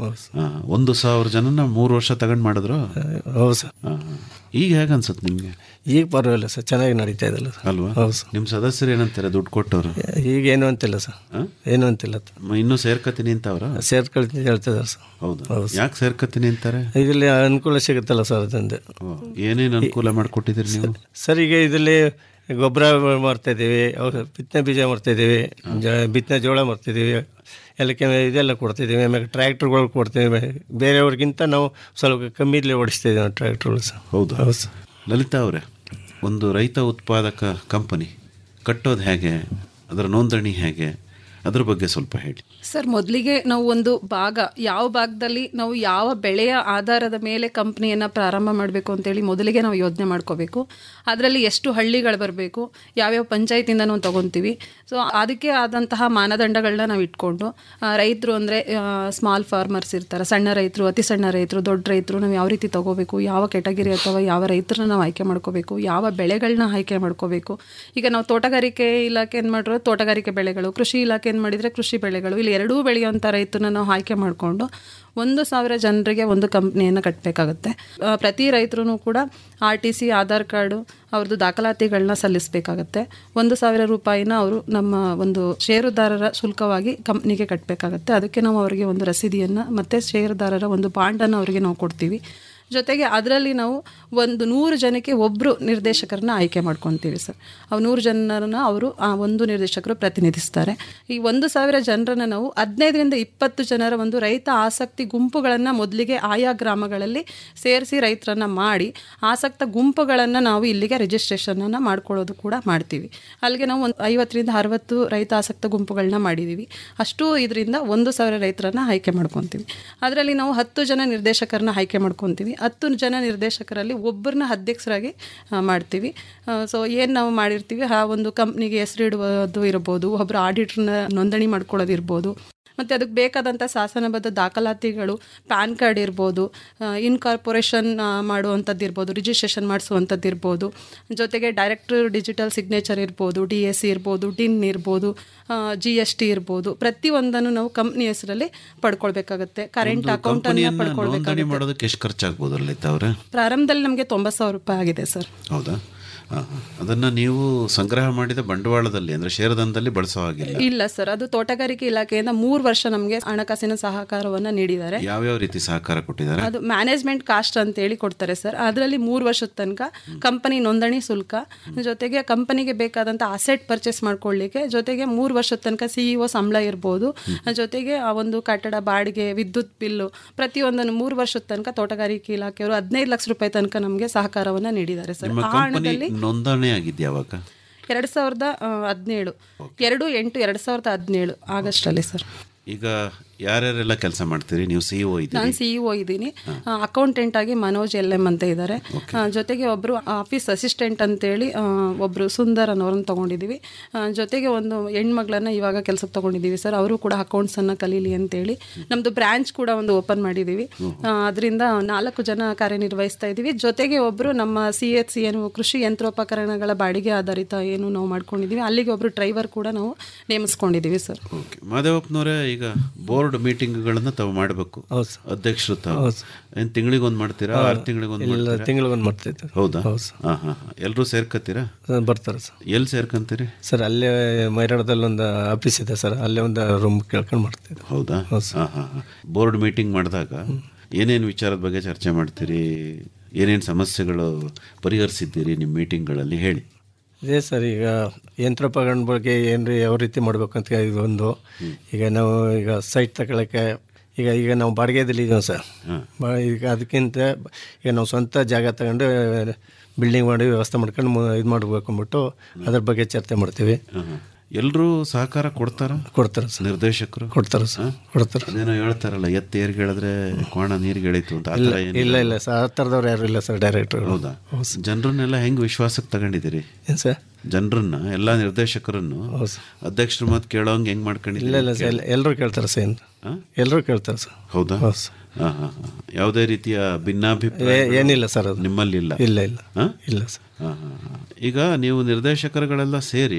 ಒಂದು ಸಾವಿರ ಜನನ ಮೂರು ವರ್ಷ ತಗೊಂಡ್ ಮಾಡಿದ್ರು ಹೌದು ಸರ್ ಹಾ, ಹಾ. ಈಗ ಹೇಗೆ ಅನ್ಸುತ್ತೆ ನಿಮ್ಗೆ ಈಗ ಪರವಾಗಿಲ್ಲ ಸರ್ ಚೆನ್ನಾಗಿ ನಡೀತಾ ಇದಲ್ಲ ಸರ್ ಅಲ್ವಾ ಹೌದು ಸರ್ ನಿಮ್ ಸದಸ್ಯರು ಏನಂತಾರೆ ದುಡ್ಡು ಕೊಟ್ಟವ್ರು ಈಗ ಏನು ಅಂತಿಲ್ಲ ಸರ್ ಏನು ಅಂತಿಲ್ಲ ಮ- ಇನ್ನೂ ಸೇರ್ಕತೀನಿ ಅಂತವ್ರ ಸೇರ್ಕೊಳ್ತೀನಿ ಹೇಳ್ತಿದ್ದಾರೆ ಸರ್ ಹೌದು ಹೌದು ಸರ್. ಯಾಕೆ ಸೇರ್ಕತೀನಿ ಅಂತಾರೆ ಇದರಲ್ಲಿ ಅನುಕೂಲ ಸಿಗುತ್ತಲ್ಲ ಸರ್ ಅದರಿಂದ ಏನೇನು ಅನುಕೂಲ ಮಾಡ್ಕೊಟ್ಟಿದ್ದೀರಿ ನೀವು ಸರ್ ಈಗ ಇದರಲ್ಲಿ ಗೊಬ್ಬರ ಮಾಡ್ತಾಯಿದ್ದೀವಿ ಬಿತ್ತನೆ ಬೀಜ ಮಾಡ್ತಾಯಿದ್ದೀವಿ ಜ ಬಿತ್ತನೆ ಜೋಳ ಮಾಡ್ತಿದ್ದೀವಿ ಎಲ್ಲಕ್ಕೆ ಇದೆಲ್ಲ ಕೊಡ್ತಿದ್ದೀವಿ ಆಮೇಲೆ ಟ್ರ್ಯಾಕ್ಟರ್ಗಳು ಕೊಡ್ತೀವಿ ಬೇರೆಯವ್ರಿಗಿಂತ ನಾವು ಸ್ವಲ್ಪ ಕಮ್ಮಿಲಿ ಓಡಿಸ್ತಿದ್ದೀವಿ ಟ್ರ್ಯಾಕ್ಟರ್ಗಳು ಸರ್ ಹೌದು ಹೌದು ಸರ್ ಲಲಿತಾ ಅವರೇ ಒಂದು ರೈತ ಉತ್ಪಾದಕ ಕಂಪನಿ ಕಟ್ಟೋದು ಹೇಗೆ ಅದರ ನೋಂದಣಿ ಹೇಗೆ ಅದ್ರ ಬಗ್ಗೆ ಸ್ವಲ್ಪ ಹೇಳಿ ಸರ್ ಮೊದಲಿಗೆ ನಾವು ಒಂದು ಭಾಗ ಯಾವ ಭಾಗದಲ್ಲಿ ನಾವು ಯಾವ ಬೆಳೆಯ ಆಧಾರದ ಮೇಲೆ ಕಂಪ್ನಿಯನ್ನು ಪ್ರಾರಂಭ ಮಾಡಬೇಕು ಅಂತೇಳಿ ಮೊದಲಿಗೆ ನಾವು ಯೋಚನೆ ಮಾಡ್ಕೋಬೇಕು ಅದರಲ್ಲಿ ಎಷ್ಟು ಹಳ್ಳಿಗಳು ಬರಬೇಕು ಯಾವ್ಯಾವ ಪಂಚಾಯತಿಂದ ನಾವು ತೊಗೊತೀವಿ ಸೊ ಅದಕ್ಕೆ ಆದಂತಹ ಮಾನದಂಡಗಳನ್ನ ನಾವು ಇಟ್ಕೊಂಡು ರೈತರು ಅಂದರೆ ಸ್ಮಾಲ್ ಫಾರ್ಮರ್ಸ್ ಇರ್ತಾರೆ ಸಣ್ಣ ರೈತರು ಅತಿ ಸಣ್ಣ ರೈತರು ದೊಡ್ಡ ರೈತರು ನಾವು ಯಾವ ರೀತಿ ತೊಗೋಬೇಕು ಯಾವ ಕೆಟಗರಿ ಅಥವಾ ಯಾವ ರೈತರನ್ನ ನಾವು ಆಯ್ಕೆ ಮಾಡ್ಕೋಬೇಕು ಯಾವ ಬೆಳೆಗಳನ್ನ ಆಯ್ಕೆ ಮಾಡ್ಕೋಬೇಕು ಈಗ ನಾವು ತೋಟಗಾರಿಕೆ ಇಲಾಖೆ ಏನು ಮಾಡಿರೋ ತೋಟಗಾರಿಕೆ ಬೆಳೆಗಳು ಕೃಷಿ ಇಲಾಖೆ ಏನು ಮಾಡಿದರೆ ಕೃಷಿ ಬೆಳೆಗಳು ಇಲ್ಲಿ ಎರಡೂ ಬೆಳೆಯುವಂಥ ರೈತರನ್ನ ನಾವು ಆಯ್ಕೆ ಮಾಡಿಕೊಂಡು ಒಂದು ಸಾವಿರ ಜನರಿಗೆ ಒಂದು ಕಂಪ್ನಿಯನ್ನು ಕಟ್ಟಬೇಕಾಗುತ್ತೆ ಪ್ರತಿ ರೈತರು ಕೂಡ R T C Aadhaar card ಅವ್ರದ್ದು ದಾಖಲಾತಿಗಳನ್ನ ಸಲ್ಲಿಸಬೇಕಾಗತ್ತೆ ಒಂದು ಸಾವಿರ ರೂಪಾಯಿನ ಅವರು ನಮ್ಮ ಒಂದು ಷೇರುದಾರರ ಶುಲ್ಕವಾಗಿ ಕಂಪ್ನಿಗೆ ಕಟ್ಟಬೇಕಾಗತ್ತೆ ಅದಕ್ಕೆ ನಾವು ಅವರಿಗೆ ಒಂದು ರಸೀದಿಯನ್ನು ಮತ್ತು ಷೇರುದಾರರ ಒಂದು ಬಾಂಡನ್ನು ಅವರಿಗೆ ನಾವು ಕೊಡ್ತೀವಿ ಜೊತೆಗೆ ಅದರಲ್ಲಿ ನಾವು ಒಂದು ನೂರು ಜನಕ್ಕೆ ಒಬ್ಬರು ನಿರ್ದೇಶಕರನ್ನ ಆಯ್ಕೆ ಮಾಡ್ಕೊತೀವಿ ಸರ್ ಅವು ನೂರು ಜನರನ್ನ ಅವರು ಆ ಒಂದು ನಿರ್ದೇಶಕರು ಪ್ರತಿನಿಧಿಸ್ತಾರೆ ಈ ಒಂದು ಸಾವಿರ ಜನರನ್ನ ನಾವು ಹದಿನೈದರಿಂದ ಇಪ್ಪತ್ತು ಜನರ ಒಂದು ರೈತ ಆಸಕ್ತಿ ಗುಂಪುಗಳನ್ನು ಮೊದಲಿಗೆ ಆಯಾ ಗ್ರಾಮಗಳಲ್ಲಿ ಸೇರಿಸಿ ರೈತರನ್ನ ಮಾಡಿ ಆಸಕ್ತ ಗುಂಪುಗಳನ್ನು ನಾವು ಇಲ್ಲಿಗೆ ರಿಜಿಸ್ಟ್ರೇಷನನ್ನು ಮಾಡ್ಕೊಳ್ಳೋದು ಕೂಡ ಮಾಡ್ತೀವಿ ಅಲ್ಲಿಗೆ ನಾವು ಒಂದು ಐವತ್ತರಿಂದ ಅರವತ್ತು ರೈತ ಆಸಕ್ತ ಗುಂಪುಗಳನ್ನ ಮಾಡಿದ್ದೀವಿ ಅಷ್ಟು ಇದರಿಂದ ಒಂದು ಸಾವಿರ ರೈತರನ್ನ ಆಯ್ಕೆ ಮಾಡ್ಕೊತೀವಿ ಅದರಲ್ಲಿ ನಾವು ಹತ್ತು ಜನ ನಿರ್ದೇಶಕರನ್ನ ಆಯ್ಕೆ ಮಾಡ್ಕೊತೀವಿ ಹತ್ತು ಜನ ನಿರ್ದೇಶಕರಲ್ಲಿ ಒಬ್ಬರನ್ನ ಅಧ್ಯಕ್ಷರಾಗಿ ಆ, ಮಾಡ್ತೀವಿ ಸೊ ಏನು ನಾವು ಮಾಡಿರ್ತೀವಿ ಆ ಒಂದು ಕಂಪ್ನಿಗೆ ಹೆಸರಿಡುವುದು ಇರ್ಬೋದು ಒಬ್ಬರು ಆಡಿಟ್ರನ್ನ ನೋಂದಣಿ ಮಾಡ್ಕೊಳ್ಳೋದು ಇರ್ಬೋದು ಮತ್ತು ಅದಕ್ಕೆ ಬೇಕಾದಂಥ ಶಾಸನಬದ್ಧ ದಾಖಲಾತಿಗಳು ಪ್ಯಾನ್ ಕಾರ್ಡ್ ಇರ್ಬೋದು ಇನ್ಕಾರ್ಪೊರೇಷನ್ ಮಾಡುವಂಥದ್ದು ಇರ್ಬೋದು ರಿಜಿಸ್ಟ್ರೇಷನ್ ಮಾಡಿಸುವಂಥದ್ದು ಇರ್ಬೋದು ಜೊತೆಗೆ ಡೈರೆಕ್ಟರ್ ಡಿಜಿಟಲ್ ಸಿಗ್ನೇಚರ್ ಇರ್ಬೋದು ಡಿ ಎಸ್ ಸಿ ಇರ್ಬೋದು ಡಿನ್ ಇರ್ಬೋದು ಜಿ ಎಸ್ ಟಿ ಇರ್ಬೋದು ಪ್ರತಿಯೊಂದನ್ನು ನಾವು ಕಂಪ್ನಿ ಹೆಸರಲ್ಲಿ ಪಡ್ಕೊಳ್ಬೇಕಾಗುತ್ತೆ ಕರೆಂಟ್ ಒಂದು ಅಕೌಂಟನ್ನು ಕಂಪನಿಯನ್ನ ನೋಂದಣಿ ಪಡ್ಕೊಳ್ಬೇಕಾಗುತ್ತೆ ಮಾಡೋದಕ್ಕೆ ಎಷ್ಟು ಖರ್ಚಾಗ್ಬೋದು ಲಲಿತಾ ಅವರೇ ಪ್ರಾರಂಭದಲ್ಲಿ ನಮಗೆ ತೊಂಬತ್ತು ಸಾವಿರ ರೂಪಾಯಿ ಆಗಿದೆ ಸರ್ ಹೌದಾ ಹಾ, ಹಾ. ಅದನ್ನ ನೀವು ಸಂಗ್ರಹ ಮಾಡಿದ ಬಂಡವಾಳದಲ್ಲಿ ಅಂದ್ರೆ ಷೇರುದಾನದಲ್ಲಿ ಬಳಸೋ ಹಾಗಿಲ್ಲ ಇಲ್ಲ ಸರ್ ಅದು ತೋಟಗಾರಿಕೆ ಇಲಾಖೆಯಿಂದ ಮೂರು ವರ್ಷ ನಮಗೆ ಹಣಕಾಸಿನ ಸಹಕಾರವನ್ನು ನೀಡಿದ್ದಾರೆ ಯಾವ್ಯಾವ ರೀತಿ ಸಹಕಾರ ಕೊಟ್ಟಿದ್ದಾರೆ ಅದು ಮ್ಯಾನೇಜ್ಮೆಂಟ್ ಕಾಸ್ಟ್ ಅಂತ ಹೇಳಿ ಕೊಡ್ತಾರೆ ಸರ್ ಅದರಲ್ಲಿ ಮೂರು ವರ್ಷದ ತನಕ ಕಂಪನಿ ನೋಂದಣಿ ಶುಲ್ಕ ಜೊತೆಗೆ ಕಂಪನಿಗೆ ಬೇಕಾದಂಥ ಅಸೆಟ್ ಪರ್ಚೇಸ್ ಮಾಡ್ಕೊಳ್ಳಿಕ್ಕೆ ಜೊತೆಗೆ ಮೂರು ವರ್ಷದ ತನಕ ಸಿ ಇ ಸಂಬಳ ಇರ್ಬೋದು ಜೊತೆಗೆ ಆ ಒಂದು ಕಟ್ಟಡ ಬಾಡಿಗೆ ವಿದ್ಯುತ್ ಬಿಲ್ಲು ಪ್ರತಿಯೊಂದನ್ನು ಮೂರು ವರ್ಷದ ತನಕ ತೋಟಗಾರಿಕೆ ಇಲಾಖೆಯವರು ಹದಿನೈದು ಲಕ್ಷ ರೂಪಾಯಿ ತನಕ ನಮಗೆ ಸಹಕಾರವನ್ನು ನೀಡಿದ್ದಾರೆ ಸರ್ ನಿಮ್ಮ ಆ ಕಂಪನಿ ಹಣದಲ್ಲಿ ನೋಂದಣಿ ಆಗಿದ್ಯಾ ಅವಾಗ ಎರಡು ಸಾವಿರದ ಹದಿನೇಳು ಎರಡು ಎಂಟು ಎರಡು ಸಾವಿರದ ಹದಿನೇಳು ಆಗಸ್ಟಲ್ಲಿ ಸರ್ ಈಗ ಯಾರ್ಯಾರೆಲ್ಲ ಕೆಲಸ ಮಾಡ್ತೀರಿ ನೀವು ಸಿ ಒ ಇದ್ದೀರಿ ನಾನು ಸಿ ಇ ಇದ್ದೀನಿ ಅಕೌಂಟೆಂಟ್ ಆಗಿ ಮನೋಜ್ ಎಲ್ ಎಂ ಅಂತ ಇದ್ದಾರೆ ಆ, ಜೊತೆಗೆ ಒಬ್ಬರು ಆಫೀಸ್ ಅಸಿಸ್ಟೆಂಟ್ ಅಂತೇಳಿ ಆ, ಒಬ್ರು ಸುಂದರ್ ಅನ್ನೋರನ್ನ ತಗೊಂಡಿದ್ದೀವಿ ಆ, ಜೊತೆಗೆ ಒಂದು ಹೆಣ್ಮಗಳನ್ನ ಇವಾಗ ಕೆಲಸಕ್ಕೆ ತಗೊಂಡಿದ್ದೀವಿ ಸರ್ ಅವರು ಕೂಡ ಅಕೌಂಟ್ಸನ್ನು ಕಲೀಲಿ ಅಂತೇಳಿ ನಮ್ಮದು ಬ್ರಾಂಚ್ ಕೂಡ ಒಂದು ಓಪನ್ ಮಾಡಿದ್ದೀವಿ ಅದರಿಂದ ನಾಲ್ಕು ಜನ ಕಾರ್ಯನಿರ್ವಹಿಸ್ತಾ ಇದ್ದೀವಿ ಜೊತೆಗೆ ಒಬ್ಬರು ನಮ್ಮ ಸಿ ಎಚ್ ಸಿ ಏನು ಕೃಷಿ ಯಂತ್ರೋಪಕರಣಗಳ ಬಾಡಿಗೆ ಆಧಾರಿತ ಏನು ನಾವು ಮಾಡ್ಕೊಂಡಿದ್ದೀವಿ ಅಲ್ಲಿಗೆ ಒಬ್ಬರು ಡ್ರೈವರ್ ಕೂಡ ನಾವು ನೇಮಿಸ್ಕೊಂಡಿದ್ದೀವಿ ಸರ್ ಓಕೆ ಮಾದೇವಪ್ಪನವರೇ ಈಗ ಬೋರ್ಡ್ ಮೀಟಿಂಗ್ಗಳನ್ನ ತಾವು ಮಾಡಬೇಕು ಅಧ್ಯಕ್ಷರು ತಾವು ಏನು ತಿಂಗಳಿಗೆ ಒಂದು ಮಾಡ್ತೀರಾ ಆರು ತಿಂಗಳಿಗೆ ಒಂದು ಇಲ್ಲ ಮಾಡ್ತೀರಾ ತಿಂಗಳಿಗೊಂದು ಮಾಡ್ತಿದ್ದೆ ಹೌದಾ ಹಾಂ ಹಾಂ ಹಾಂ ಎಲ್ಲರೂ ಸೇರ್ಕತ್ತೀರಾ ಬರ್ತಾರೆ ಸರ್ ಎಲ್ಲಿ ಸೇರ್ಕಂತೀರಿ ಸರ್ ಅಲ್ಲೇ ಮೈರಾಡದಲ್ಲಿ ಒಂದು ಆಫೀಸ್ ಇದೆ ಸರ್ ಅಲ್ಲೇ ಒಂದು ರೂಮ್ ಕೇಳ್ಕೊಂಡು ಮಾಡ್ತಿದ್ದೆ ಹೌದಾ ಹಾಂ ಹಾಂ ಹಾಂ ಬೋರ್ಡ್ ಮೀಟಿಂಗ್ ಮಾಡಿದಾಗ ಏನೇನು ವಿಚಾರದ ಬಗ್ಗೆ ಚರ್ಚೆ ಮಾಡ್ತೀರಿ ಏನೇನು ಸಮಸ್ಯೆಗಳು ಪರಿಹರಿಸಿದ್ದೀರಿ ನಿಮ್ಮ ಮೀಟಿಂಗ್ಗಳಲ್ಲಿ ಹೇಳಿ ಇದೇ ಸರ್ ಈಗ ಯಂತ್ರೋಪಕರಣ ಬಗ್ಗೆ ಏನು ಯಾವ ರೀತಿ ಮಾಡ್ಬೇಕಂತ ಇದು ಒಂದು ಈಗ ನಾವು ಈಗ ಸೈಟ್ ತಗೊಳಕ್ಕೆ ಈಗ ಈಗ ನಾವು ಬಾಡಿಗೆದಲ್ಲಿ ಇದ್ದೀವಿ ಸರ್ ಬಾ- ಈಗ ಅದಕ್ಕಿಂತ ಈಗ ನಾವು ಸ್ವಂತ ಜಾಗ ತಗೊಂಡು ಬಿಲ್ಡಿಂಗ್ ಮಾಡಿ ವ್ಯವಸ್ಥೆ ಮಾಡ್ಕೊಂಡು ಇದು ಮಾಡಬೇಕು ಅಂದ್ಬಿಟ್ಟು ಅದ್ರ ಬಗ್ಗೆ ಚರ್ಚೆ ಮಾಡ್ತೀವಿ ಎಲ್ಲರೂ ಸಹಕಾರ ಕೊಡ್ತಾರ ಕೊಡ್ತಾರೆ ಸರ್ ನಿರ್ದೇಶಕರು ಕೊಡ್ತಾರೆ ಸರ್ ಕೊಡ್ತಾರೆ ಅದೇನೋ ಹೇಳ್ತಾರಲ್ಲ ಎತ್ತು ಏರ್ಗೆ ಹೇಳಿದ್ರೆ ಕೋಣ ನೀರಿಗೆ ಎಳೀತು ಅಂತ ಆ ಇಲ್ಲ ಥರ ಏನಿಲ್ಲ. ಇಲ್ಲ ಇಲ್ಲ ಸರ್ ಆ ಥರದವ್ರು ಯಾರು ಇಲ್ಲ ಸರ್ ಡೈರೆಕ್ಟರ್ ಹೌದಾ ಜನರನ್ನೆಲ್ಲ ಹೆಂಗ್ ವಿಶ್ವಾಸಕ್ಕೆ ತಗೊಂಡಿದ್ದೀರಿ ಏನು ಸರ್ ಜನರನ್ನ ಎಲ್ಲ ನಿರ್ದೇಶಕರನ್ನು ಅಧ್ಯಕ್ಷರ ಮಾತು ಕೇಳೋಂಗೆ ಹೆಂಗ್ ಮಾಡ್ಕೊಂಡಿದ್ದೀರಿ ಇಲ್ಲ ಇಲ್ಲ ಸರ್ ಎಲ್ಲರೂ ಕೇಳ್ತಾರೆ ಸರ್ ಎಲ್ಲರೂ ಕೇಳ್ತಾರೆ ಸರ್ ಹೌದಾ ಹೌದು ಸರ್. ಹಾ, ಹಾ, ಹಾ. ಯಾವುದೇ ರೀತಿಯ ಭಿನ್ನಾಭಿಪ್ರಾಯ ಏ- ಏನಿಲ್ಲ ಸರ್ ಅದು ನಿಮ್ಮಲ್ಲಿ ಇಲ್ಲ ಇಲ್ಲ ಇಲ್ಲ ಹಾ? ಇಲ್ಲ ಸರ್ ಹಾ, ಹಾ, ಹಾ. ಈಗ ನೀವು ನಿರ್ದೇಶಕರುಗಳೆಲ್ಲ ಸೇರಿ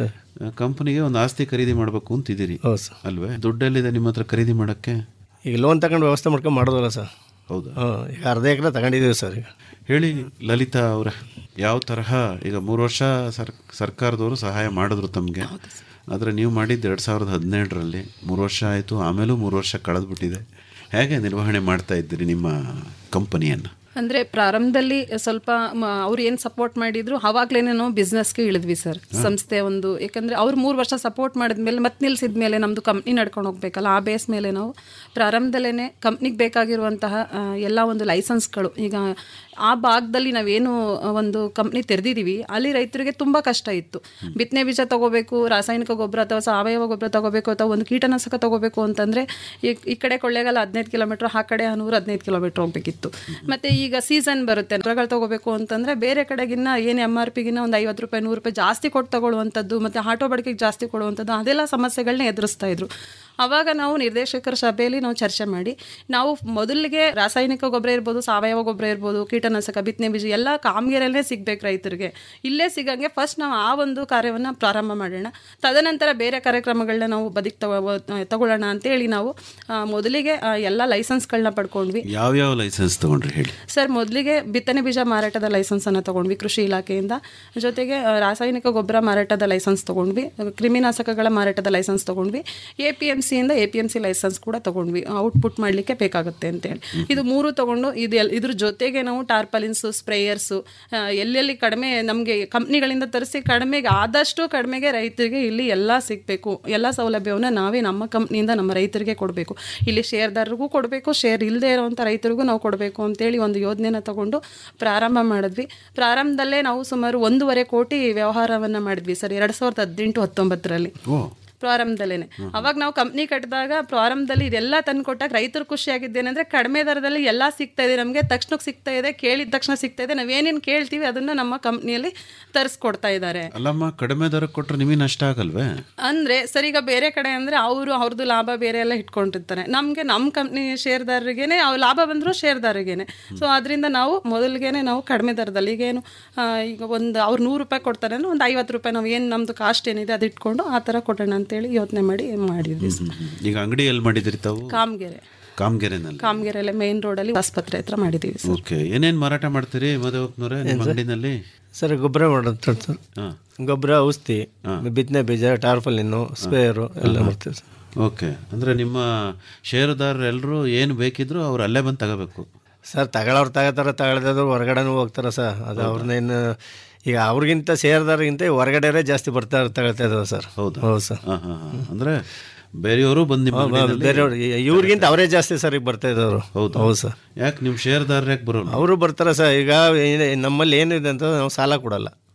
ಕಂಪನಿಗೆ ಒಂದು ಆಸ್ತಿ ಖರೀದಿ ಮಾಡಬೇಕು ಅಂತಿದ್ದೀರಿ ಅಲ್ವೇ ದುಡ್ಡೆಲ್ಲಿದೆ ನಿಮ್ಮ ಹತ್ರ ಖರೀದಿ ಮಾಡಕ್ಕೆ ಈಗ ಲೋನ್ ತಗೊಂಡು ವ್ಯವಸ್ಥೆ ಮಾಡ್ಕೊಂಡು ಮಾಡೋದಲ್ಲ ಸರ್ ಹೌದಾ ಹಾಂ ಈಗ ಅರ್ಧ ಎಕರೆ ತಗೊಂಡಿದ್ದೀವಿ ಸರ್ ಈಗ ಹೇಳಿ ಲಲಿತಾ ಅವರೇ ಯಾವ ತರಹ ಈಗ ಮೂರು ವರ್ಷ ಸರ್ ಸರ್ಕಾರದವರು ಸಹಾಯ ಮಾಡಿದ್ರು ತಮಗೆ ಆದರೆ ನೀವು ಮಾಡಿದ್ದು ಎರಡು ಸಾವಿರದ ಹದಿನೇಳರಲ್ಲಿ ಮೂರು ವರ್ಷ ಆಯಿತು ಆಮೇಲೂ ಮೂರು ವರ್ಷ ಕಳೆದ್ಬಿಟ್ಟಿದೆ ಹೇಗೆ ನಿರ್ವಹಣೆ ಮಾಡ್ತಾ ಇದ್ದೀರಿ ನಿಮ್ಮ ಕಂಪನಿಯನ್ನು ಅಂದರೆ ಪ್ರಾರಂಭದಲ್ಲಿ ಸ್ವಲ್ಪ ಅವ್ರು ಏನು ಸಪೋರ್ಟ್ ಮಾಡಿದ್ರು ಅವಾಗಲೇ ನಾವು ಬಿಸ್ನೆಸ್ಗೆ ಇಳಿದ್ವಿ ಸರ್ ಸಂಸ್ಥೆ ಒಂದು ಯಾಕಂದರೆ ಅವ್ರು ಮೂರು ವರ್ಷ ಸಪೋರ್ಟ್ ಮಾಡಿದ್ಮೇಲೆ ಮತ್ತೆ ನಿಲ್ಸಿದ ಮೇಲೆ ನಮ್ಮದು ಕಂಪ್ನಿ ನಡ್ಕೊಂಡು ಹೋಗ್ಬೇಕಲ್ಲ ಆ ಬೇಸ್ ಮೇಲೆ ನಾವು ಪ್ರಾರಂಭದಲ್ಲೇ ಕಂಪ್ನಿಗೆ ಬೇಕಾಗಿರುವಂತಹ ಆ, ಎಲ್ಲ ಒಂದು ಲೈಸೆನ್ಸ್ಗಳು ಈಗ ಆ ಭಾಗದಲ್ಲಿ ನಾವೇನು ಒಂದು ಕಂಪ್ನಿ ತೆರೆದಿದ್ದೀವಿ ಅಲ್ಲಿ ರೈತರಿಗೆ ತುಂಬ ಕಷ್ಟ ಇತ್ತು ಬಿತ್ತನೆ ಬೀಜ ತಗೋಬೇಕು ರಾಸಾಯನಿಕ ಗೊಬ್ಬರ ಅಥವಾ ಸಾವಯವ ಗೊಬ್ಬರ ತಗೋಬೇಕು ಅಥವಾ ಒಂದು ಕೀಟನಾಶಕ ತಗೋಬೇಕು ಅಂತಂದರೆ ಈ ಈ ಕಡೆ ಕೊಳ್ಳೇಗಾಲ ಹದಿನೈದು ಕಿಲೋಮೀಟ್ರ್ ಆ ಕಡೆ ನೂರ ಹದಿನೈದು ಕಿಲೋಮೀಟ್ರ್ ಹೋಗ್ಬೇಕಿತ್ತು ಮತ್ತು ಈಗ ಸೀಸನ್ ಬರುತ್ತೆ ಮರಗಳು ತಗೋಬೇಕು ಅಂತಂದರೆ ಬೇರೆ ಕಡೆಗಿನ್ನ ಏನು ಎಮ್ ಆರ್ ಪಿಗಿನ್ನ ಒಂದು ಐವತ್ತು ರೂಪಾಯಿ ನೂರು ರೂಪಾಯಿ ಜಾಸ್ತಿ ಕೊಟ್ಟು ತಗೊಳ್ಳುವಂಥದ್ದು ಮತ್ತು ಆಟೋ ಬಾಡಿಗೆಗೆ ಜಾಸ್ತಿ ಕೊಡುವಂಥದ್ದು ಅದೆಲ್ಲ ಸಮಸ್ಯೆಗಳನ್ನ ಎದುರಿಸ್ತಾ ಇದ್ರು ಆವಾಗ ನಾವು ನಿರ್ದೇಶಕರ ಸಭೆಯಲ್ಲಿ ನಾವು ಚರ್ಚೆ ಮಾಡಿ ನಾವು ಮೊದಲಿಗೆ ರಾಸಾಯನಿಕ ಗೊಬ್ಬರ ಇರ್ಬೋದು ಸಾವಯವ ಗೊಬ್ಬರ ಇರ್ಬೋದು ಕೀಟನಾಶಕ ಬಿತ್ತನೆ ಬೀಜ ಎಲ್ಲ ಕಾಮಗಿರಲ್ಲೇ ಸಿಗ್ಬೇಕು ರೈತರಿಗೆ ಇಲ್ಲೇ ಸಿಗಂಗೆ ಫಸ್ಟ್ ನಾವು ಆ ಒಂದು ಕಾರ್ಯವನ್ನು ಪ್ರಾರಂಭ ಮಾಡೋಣ ತದನಂತರ ಬೇರೆ ಕಾರ್ಯಕ್ರಮಗಳನ್ನ ನಾವು ಬದುಕಿ ತಗೋ ತಗೊಳ್ಳೋಣ ಅಂತೇಳಿ ನಾವು ಆ, ಮೊದಲಿಗೆ ಆ, ಎಲ್ಲ ಲೈಸೆನ್ಸ್ಗಳನ್ನ ಪಡ್ಕೊಂಡ್ವಿ ಯಾವ್ಯಾವ ಲೈಸೆನ್ಸ್ ತಗೊಂಡ್ರಿ ಹೇಳಿ ಸರ್ ಮೊದಲಿಗೆ ಬಿತ್ತನೆ ಬೀಜ ಮಾರಾಟದ ಲೈಸೆನ್ಸನ್ನು ತಗೊಂಡ್ವಿ ಕೃಷಿ ಇಲಾಖೆಯಿಂದ ಜೊತೆಗೆ ಆ, ರಾಸಾಯನಿಕ ಗೊಬ್ಬರ ಮಾರಾಟದ ಲೈಸೆನ್ಸ್ ತಗೊಂಡ್ವಿ ಕ್ರಿಮಿನಾಶಕಗಳ ಮಾರಾಟದ ಲೈಸೆನ್ಸ್ ತಗೊಂಡ್ವಿ ಎ ಪಿ ಎಮ್ ಸಿಯಿಂದ A P M C license ಕೂಡ ತಗೊಂಡ್ವಿ ಔಟ್ಪುಟ್ ಮಾಡಲಿಕ್ಕೆ ಬೇಕಾಗುತ್ತೆ ಅಂತೇಳಿ ಇದು ಮೂರು ತಗೊಂಡು ಇದು ಎಲ್ ಇದ್ರ ಜೊತೆಗೆ ನಾವು ಟಾರ್ಪಲಿನ್ಸು ಸ್ಪ್ರೇಯರ್ಸು ಎಲ್ಲೆಲ್ಲಿ ಕಡಿಮೆ ನಮಗೆ ಕಂಪ್ನಿಗಳಿಂದ ತರಿಸಿ ಕಡಿಮೆಗೆ ಆದಷ್ಟು ಕಡಿಮೆಗೆ ರೈತರಿಗೆ ಇಲ್ಲಿ ಎಲ್ಲ ಸಿಗಬೇಕು ಎಲ್ಲ ಸೌಲಭ್ಯವನ್ನು ನಾವೇ ನಮ್ಮ ಕಂಪ್ನಿಯಿಂದ ನಮ್ಮ ರೈತರಿಗೆ ಕೊಡಬೇಕು ಇಲ್ಲಿ ಶೇರ್ದಾರರಿಗೂ ಕೊಡಬೇಕು ಶೇರ್ ಇಲ್ಲದೆ ಇರೋವಂಥ ರೈತರಿಗೂ ನಾವು ಕೊಡಬೇಕು ಅಂತೇಳಿ ಒಂದು ಯೋಜನೆನ ತಗೊಂಡು ಪ್ರಾರಂಭ ಮಾಡಿದ್ವಿ ಪ್ರಾರಂಭದಲ್ಲೇ ನಾವು ಸುಮಾರು ಒಂದೂವರೆ ಕೋಟಿ ವ್ಯವಹಾರವನ್ನು ಮಾಡಿದ್ವಿ ಸರ್ ಎರಡು ಸಾವಿರದ ಹದಿನೆಂಟು ಹತ್ತೊಂಬತ್ತರಲ್ಲಿ ಪ್ರಾರಂಭದಲ್ಲೇ ಅವಾಗ ನಾವು ಕಂಪ್ನಿ ಕಟ್ಟಿದಾಗ ಪ್ರಾರಂಭದಲ್ಲಿ ಇದೆಲ್ಲ ತಂದು ಕೊಟ್ಟಾಗ ರೈತರು ಖುಷಿಯಾಗಿದ್ದೇನೆಂದ್ರೆ ಕಡಿಮೆ ದರದಲ್ಲಿ ಎಲ್ಲ ಸಿಗ್ತಾ ಇದೆ ನಮಗೆ ತಕ್ಷಣಕ್ಕೆ ಸಿಗ್ತಾ ಇದೆ ಕೇಳಿದ ತಕ್ಷಣ ಸಿಗ್ತಾ ಇದೆ ನಾವೇನೇನು ಕೇಳ್ತೀವಿ ಅದನ್ನ ನಮ್ಮ ಕಂಪ್ನಿಯಲ್ಲಿ ತರಿಸ್ಕೊಡ್ತಾ ಇದ್ದಾರೆ ಅಲ್ಲಮ್ಮ ಕಡಿಮೆ ದರಕ್ಕೆ ಕೊಟ್ಟರೆ ನಿಮಗೆ ನಷ್ಟ ಆಗಲ್ವೇ ಅಂದ್ರೆ ಸರ್ ಈಗ ಬೇರೆ ಕಡೆ ಅಂದ್ರೆ ಅವರು ಅವ್ರದ್ದು ಲಾಭ ಬೇರೆ ಎಲ್ಲ ಇಟ್ಕೊಂಡಿರ್ತಾರೆ ನಮಗೆ ನಮ್ಮ ಕಂಪ್ನಿ ಶೇರ್ದಾರರಿಗೇನೆ ಅವ್ರ ಲಾಭ ಬಂದರೂ ಶೇರ್ದಾರರಿಗೇನೆ ಸೊ ಅದರಿಂದ ನಾವು ಮೊದಲಿಗೆನೆ ನಾವು ಕಡಿಮೆ ದರದಲ್ಲಿ ಈಗೇನು ಆ, ಈಗ ಒಂದು ಅವ್ರು ನೂರು ರೂಪಾಯಿ ಕೊಡ್ತಾರೆ ಅಂದ್ರೆ ಒಂದು ಐವತ್ತು ರೂಪಾಯಿ ನಾವು ಏನು ನಮ್ಮದು ಕಾಸ್ಟ್ ಏನಿದೆ ಅದು ಇಟ್ಕೊಂಡು ಆ ಥರ ಕೊಡೋಣ ಅಂತೇಳಿ ಯೋಚನೆ ಮಾಡಿ ಮಾಡಿದ್ವಿ ಸರ್. ಈಗ ಅಂಗಡಿ ಎಲ್ಲಿ ಮಾಡಿದಿರಿ ತಾವು ಕಾಮಗೆರೆ ಕಾಮಗೆರೆನಲ್ಲಿ ಕಾಮಗೆರೆಲ್ಲ ಮೇನ್ ರೋಡಲ್ಲಿ ಆಸ್ಪತ್ರೆ ಹತ್ರ ಮಾಡಿದ್ದೀವಿ ಸರ್ ಓಕೆ ಏನೇನು ಮಾರಾಟ ಮಾಡ್ತೀರಿ ಮದುವಪ್ಪನವ್ರೆ ನಿಮ್ಮ ಅಂಗಡಿನಲ್ಲಿ ಸರ್ ಗೊಬ್ಬರ ಮಾಡೋದು ಸರ್ ಗೊಬ್ಬರ ಔಷಧಿ ಬಿತ್ತನೆ ಬೀಜ ಟಾರ್ಫಲಿನ್ನು ಸ್ಪೇರು ಎಲ್ಲ ಮಾಡ್ತೀವಿ ಸರ್ ಓಕೆ ಅಂದರೆ ನಿಮ್ಮ ಷೇರುದಾರರು ಎಲ್ಲರೂ ಏನು ಬೇಕಿದ್ರು ಅವ್ರು ಅಲ್ಲೇ ಬಂದು ತಗೋಬೇಕು ಸರ್ ತಗೊಳ್ಳೋರು ತಗೋತಾರೆ ತಗೊಳ್ದಾದ್ರು ಹೊರಗಡೆನೂ ಹೋಗ್ತಾರೆ ಸರ್ ಅದು ಅವ್ರನ್ನೇನು ಈಗ ಅವ್ರಿಗಿಂತ ಸೇರಿದಾರಿಗಿಂತ ಹೊರಗಡೆ ಜಾಸ್ತಿ ಬರ್ತಾ ತಗೊಳ್ತಾ ಇದಾವೆ ಸರ್ ಹೌದಾ ಹೌದು ಸರ್ ಹಾಂ ಹಾಂ ಹಾಂ ಅಂದರೆ ಬೇರೆಯವರು ಬಂದು ನಿಮ್ಮ ಅಂಗಡಿನಲ್ಲಿ- ಬೇರೆಯವ್ರು ಇವ್ರಿಗಿಂತ ಅವರೇ ಜಾಸ್ತಿ ಸರ್ ಈಗ ಬರ್ತಾ ಇದ್ದವರು ಹೌದು ಹೌದು ಸರ್ ಯಾಕೆ ನಿಮ್ಮ ಷೇರುದಾರರು ಯಾಕೆ ಬರೋಲ್ಲ ಅವರು ಬರ್ತಾರೆ ಸರ್ ಈಗ ಏನ್- ನಮ್ಮಲ್ಲಿ ಏನಿದೆ ಅಂತ ನಾವು ಸಾಲ ಕೊಡಲ್ಲ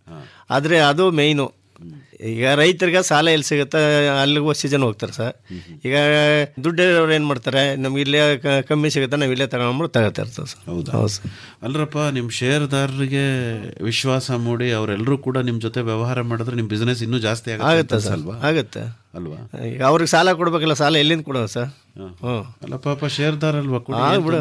ಆದರೆ ಅದು ಮೇಯ್ನು ಈಗ ರೈತರಿಗೆ ಸಾಲ ಎಲ್ಲಿ ಸಿಗುತ್ತೆ ಅಲ್ಲಿಗೂ ಸೀಸನ್ ಹೋಗ್ತಾರೆ ಸರ್ ಈಗ ದುಡ್ಡಿರೋರು ಏನು ಮಾಡ್ತಾರೆ ನಮ್ಗೆ ಇಲ್ಲೇ ಕ- ಕಮ್ಮಿ ಸಿಗುತ್ತೆ ನಾವು ಇಲ್ಲೇ ತಗೊಂಡ್ಬಿಟ್ಟು ತಗೋತಾ ಇರ್ತಾರೆ ಸರ್ ಹೌದಾ ಹೌದು ಸರ್ ಅಲ್ರಪ್ಪ ನಿಮ್ಮ ಶೇರ್ದಾರರಿಗೆ ವಿಶ್ವಾಸ ಮೂಡಿ ಅವರೆಲ್ಲರೂ ಕೂಡ ನಿಮ್ಮ ಜೊತೆ ವ್ಯವಹಾರ ಮಾಡಿದ್ರೆ ನಿಮ್ಮ ಬಿಸ್ನೆಸ್ ಇನ್ನೂ ಜಾಸ್ತಿ ಆಗುತ್ತೆ ಆಗುತ್ತೆ ಸರ್ ಅಲ್ವಾ ಆಗುತ್ತೆ ಅಲ್ವಾ ಈಗ ಅವ್ರಿಗೆ ಸಾಲ ಕೊಡ್ಬೇಕಲ್ಲ ಸಾಲ ಎಲ್ಲಿಂದ ಕೊಡೋದು ಸರ್ ಹ್ಞೂ ಅಲ್ಲ ಪಾಪ ಶೇರ್ದಾರಲ್ವಾ ಕೊಡಿ, ಆ, ಏನ್ ಬಿಡು.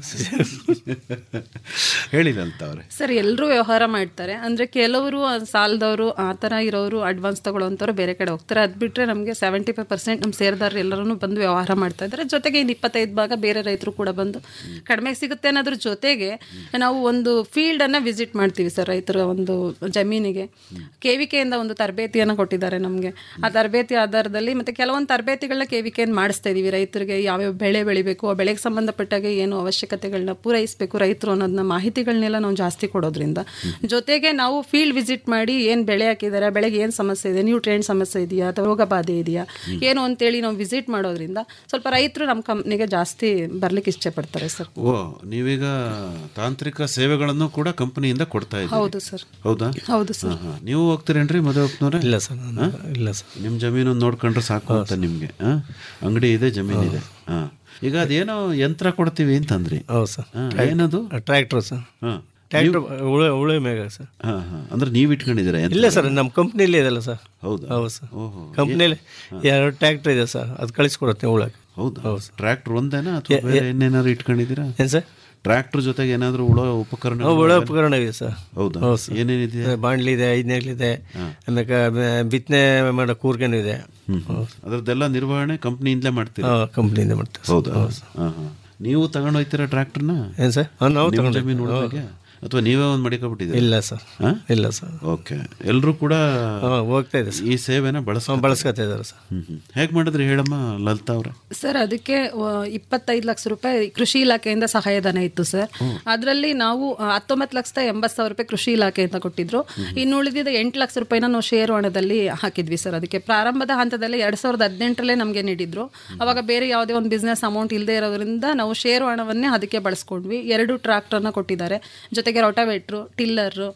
ತೊಂದ್ರೆ ಇಲ್ಲ. ಹೇಳಿಲ್ಲಂತ ಅವ್ರೆ ಸರ್ ಎಲ್ಲರೂ ವ್ಯವಹಾರ ಮಾಡ್ತಾರೆ ಅಂದರೆ ಕೆಲವರು ಸಾಲದವರು ಆ ಥರ ಇರೋರು ಅಡ್ವಾನ್ಸ್ ತಗೊಳ್ಳೋಂಥವ್ರು ಬೇರೆ ಕಡೆ ಹೋಗ್ತಾರೆ ಅದು ಬಿಟ್ಟರೆ ನಮಗೆ ಸೆವೆಂಟಿ ಫೈವ್ ಪರ್ಸೆಂಟ್ ನಮ್ಮ ಸೇರ್ದಾರರು ಎಲ್ಲರೂ ಬಂದು ವ್ಯವಹಾರ ಮಾಡ್ತಾ ಇದ್ದಾರೆ ಜೊತೆಗೆ ಇನ್ನು ಇಪ್ಪತ್ತೈದು ಭಾಗ ಬೇರೆ ರೈತರು ಕೂಡ ಬಂದು ಕಡಿಮೆ ಸಿಗುತ್ತೆ ಅನ್ನೋದ್ರ ಜೊತೆಗೆ ನಾವು ಒಂದು ಫೀಲ್ಡನ್ನು ವಿಸಿಟ್ ಮಾಡ್ತೀವಿ ಸರ್ ರೈತರ ಒಂದು ಜಮೀನಿಗೆ ಕೆ ವಿ ಕೆಯಿಂದ ಒಂದು ತರಬೇತಿಯನ್ನು ಕೊಟ್ಟಿದ್ದಾರೆ ನಮಗೆ ಆ ತರಬೇತಿ ಆಧಾರದಲ್ಲಿ ಮತ್ತು ಕೆಲವೊಂದು ತರಬೇತಿಗಳನ್ನ ಕೆ ವಿ ಕೆಯಿಂದ ಮಾಡಿಸ್ತಾ ಇದೀವಿ ರೈತರಿಗೆ ಯಾವ್ಯಾವ ಬೆಳೆ ಬೆಳಿಬೇಕು ಆ ಬೆಳೆಗೆ ಸಂಬಂಧಪಟ್ಟಾಗೆ ಏನು ಅವಶ್ಯಕತೆಗಳನ್ನ ಪೂರೈಸಬೇಕು ರೈತರು ಅನ್ನೋದನ್ನ ಮಾಹಿತಿಗಳನ್ನೆಲ್ಲ ನಾವು ಜಾಸ್ತಿ ಕೊಡೋದ್ರಿಂದ ಜೊತೆಗೆ ನಾವು ಫೀಲ್ಡ್ ವಿಸಿಟ್ ಮಾಡಿ ಏನು ಬೆಳೆ ಹಾಕಿದ್ದಾರೆ ಬೆಳೆಗೆ ಏನು ಸಮಸ್ಯೆ ಇದೆ ನ್ಯೂಟ್ರಿಯೆಂಟ್ ಸಮಸ್ಯೆ ಇದೆಯಾ ಅಥವಾ ರೋಗ ಬಾಧೆ ಇದೆಯಾ ಏನು ಅಂತೇಳಿ ನಾವು ವಿಸಿಟ್ ಮಾಡೋದ್ರಿಂದ ಸ್ವಲ್ಪ ರೈತರು ನಮ್ಮ ಕಂಪ್ನಿಗೆ ಜಾಸ್ತಿ ಬರ್ಲಿಕ್ಕೆ ಇಷ್ಟಪಡ್ತಾರೆ ಸರ್ ಓ ನೀವೀಗ ತಾಂತ್ರಿಕ ಸೇವೆಗಳನ್ನು ಕೂಡ ಕಂಪನಿಯಿಂದ ಕೊಡ್ತಾ ಇದ್ದೀರಿ ಹೌದು ಸರ್ ಹೌದಾ ಹೌದು ಸರ್ ಹಾ, ಹಾ. ನೀವು ಹೋಗ್ತೀರೇನ್ರಿ ಮದುವೆ ಇಲ್ಲ ಸರ್ ಇಲ್ಲ ಸರ್ ನಿಮ್ಮ ಜಮೀನು ನೋಡ್ಕೊಂಡ್ರೆ ಸಾಕು ಅಂತ ನಿಮಗೆ ಅಂಗಡಿ ಇದೆ ಜಮೀನಿದೆ ಹಾ ಈಗ ಅದೇನೋ ಯಂತ್ರ ಕೊಡ್ತೀವಿ ಅಂತಂದ್ರಿ ಹೌದು ಸರ್ ಹಾ, ಏನದು ಟ್ರ್ಯಾಕ್ಟರ್ ಸರ್ ಹಾ ಟ್ರ್ಯಾಕ್ಟರ್ ಉಳೆ ಉಳೆ ಮೇಘ ಸರ್ ಹಾ ಹಾ ಅಂದ್ರೆ ನೀವು ಇಟ್ಕೊಂಡಿದ್ದೀರಾ ಯಂತ್ರ? ಇಲ್ಲ ಸರ್ ನಮ್ಮ ಕಂಪ್ನಿಲಿ ಇದೆಲ್ಲ ಸರ್ ಹೌದಾ ಹೌದು ಸರ್ ಓಹೋ ಕಂಪ್ನಿಲಿ ಎರಡು ಟ್ರ್ಯಾಕ್ಟರ್ ಇದೆ ಸರ್ ಅದು ಕಳಿಸ್ಕೊಡುತ್ತೆ ಉಳಕ್ಕೆ ಹೌದಾ ಟ್ರ್ಯಾಕ್ಟರ್ ಒಂದೇನಾ ಅಥವಾ ಬೇರೆ ಇನ್ನೇನಾದ್ರು ಇಟ್ಕೊಂಡಿದ್ದೀರಾ ಏನು ಸರ್ ಟ್ರ್ಯಾಕ್ಟರ್ ಜೊತೆಗೆ ಏನಾದ್ರು ಉಳೋ ಉಪಕರಣ ಹ್ಞೂ, ಉಳ ಉಪಕರಣ ಇದೆ ಸರ್ ಹೌದಾ ಹೌದು ಸರ್ ಏನೇನಿದೆ ಬಾಂಡ್ಲಿ ಇದೆ ಐದನೇಗಳಿದೆ ಆಮೇಲೆ ಬಿತ್ತನೆ ಮಾಡೋ ಕೂರ್ಗೆನೂ ಇದೆ ಅದರದ್ದೆಲ್ಲ ನಿರ್ವಹಣೆ ಕಂಪ್ನಿಯಿಂದಲೇ ಮಾಡ್ತೀರಾ ಹಾಂ ಕಂಪ್ನಿಯಿಂದ ಮಾಡ್ತೀವಿ ಹೌದಾ ಹಾ ಹಾ ನೀವು ತಗೊಂಡು ಹೋಗ್ತೀರಾ ಟ್ರ್ಯಾಕ್ಟರ್ನ ಏನು ಸರ್ ಹಾಂ ನಾವು ನಿಮ್ಮ ತಗೊಂಡು ಜಮೀನು ಉಳ್ದಾಗೆ? ಅಥವಾ ನೀವೇ ಒಂದು ಮಡಿಕೊಬಿಟ್ಟಿದ್ದೀರಾ ಇಲ್ಲ ಸರ್ ಹಾ? ಇಲ್ಲ ಸರ್ ಓಕೆ ಎಲ್ಲರೂ ಕೂಡ ಹಾಂ ಹೋಗ್ತಾ ಇದೆ ಸರ್ ಈ ಸೇವೆನ ಬಳಸ ಬಳಸ್ಕೊತಾ ಇದ್ದಾರೆ ಸರ್ ಹೇಗೆ ಮಾಡಿದ್ರಿ ಹೇಳಮ್ಮ ಲಲಿತಾ ಅವ್ರೆ ಸರ್ ಅದಕ್ಕೆ ಇಪ್ಪತ್ತೈದು ಲಕ್ಷ ರೂಪಾಯಿ ಕೃಷಿ ಇಲಾಖೆಯಿಂದ ಸಹಾಯಧನ ಇತ್ತು ಸರ್ ಅದರಲ್ಲಿ ನಾವು ಹತ್ತೊಂಬತ್ತು ಲಕ್ಷದ ಎಂಬತ್ತು ಸಾವಿರ ರೂಪಾಯಿ ಕೃಷಿ ಇಲಾಖೆಯಿಂದ ಕೊಟ್ಟಿದ್ರು ಇನ್ನು ಉಳಿದಿದ್ದ ಎಂಟು ಲಕ್ಷ ರೂಪಾಯಿನ ನಾವು ಷೇರು ಹಣದಲ್ಲಿ ಹಾಕಿದ್ವಿ ಸರ್ ಅದಕ್ಕೆ ಪ್ರಾರಂಭದ ಹಂತದಲ್ಲಿ ಎರಡ್ ಸಾವಿರದ ಹದಿನೆಂಟರಲ್ಲೇ ನಮಗೆ ನೀಡಿದ್ರು ಅವಾಗ ಬೇರೆ ಯಾವುದೇ ಒಂದು ಬಿಸ್ನೆಸ್ ಅಮೌಂಟ್ ಇಲ್ಲದೆ ಇರೋದ್ರಿಂದ ನಾವು ಷೇರು ಹಣವನ್ನೇ ಅದಕ್ಕೆ ಬಳಸ್ಕೊಂಡ್ವಿ ಎರಡು ಟ್ರಾಕ್ಟರ್ನ ಕೊಟ್ಟಿದ್ದಾರೆ ಜೊತೆಗೆ ರೊಟಾವೇಟ್ರು ಟಿಲ್ಲರು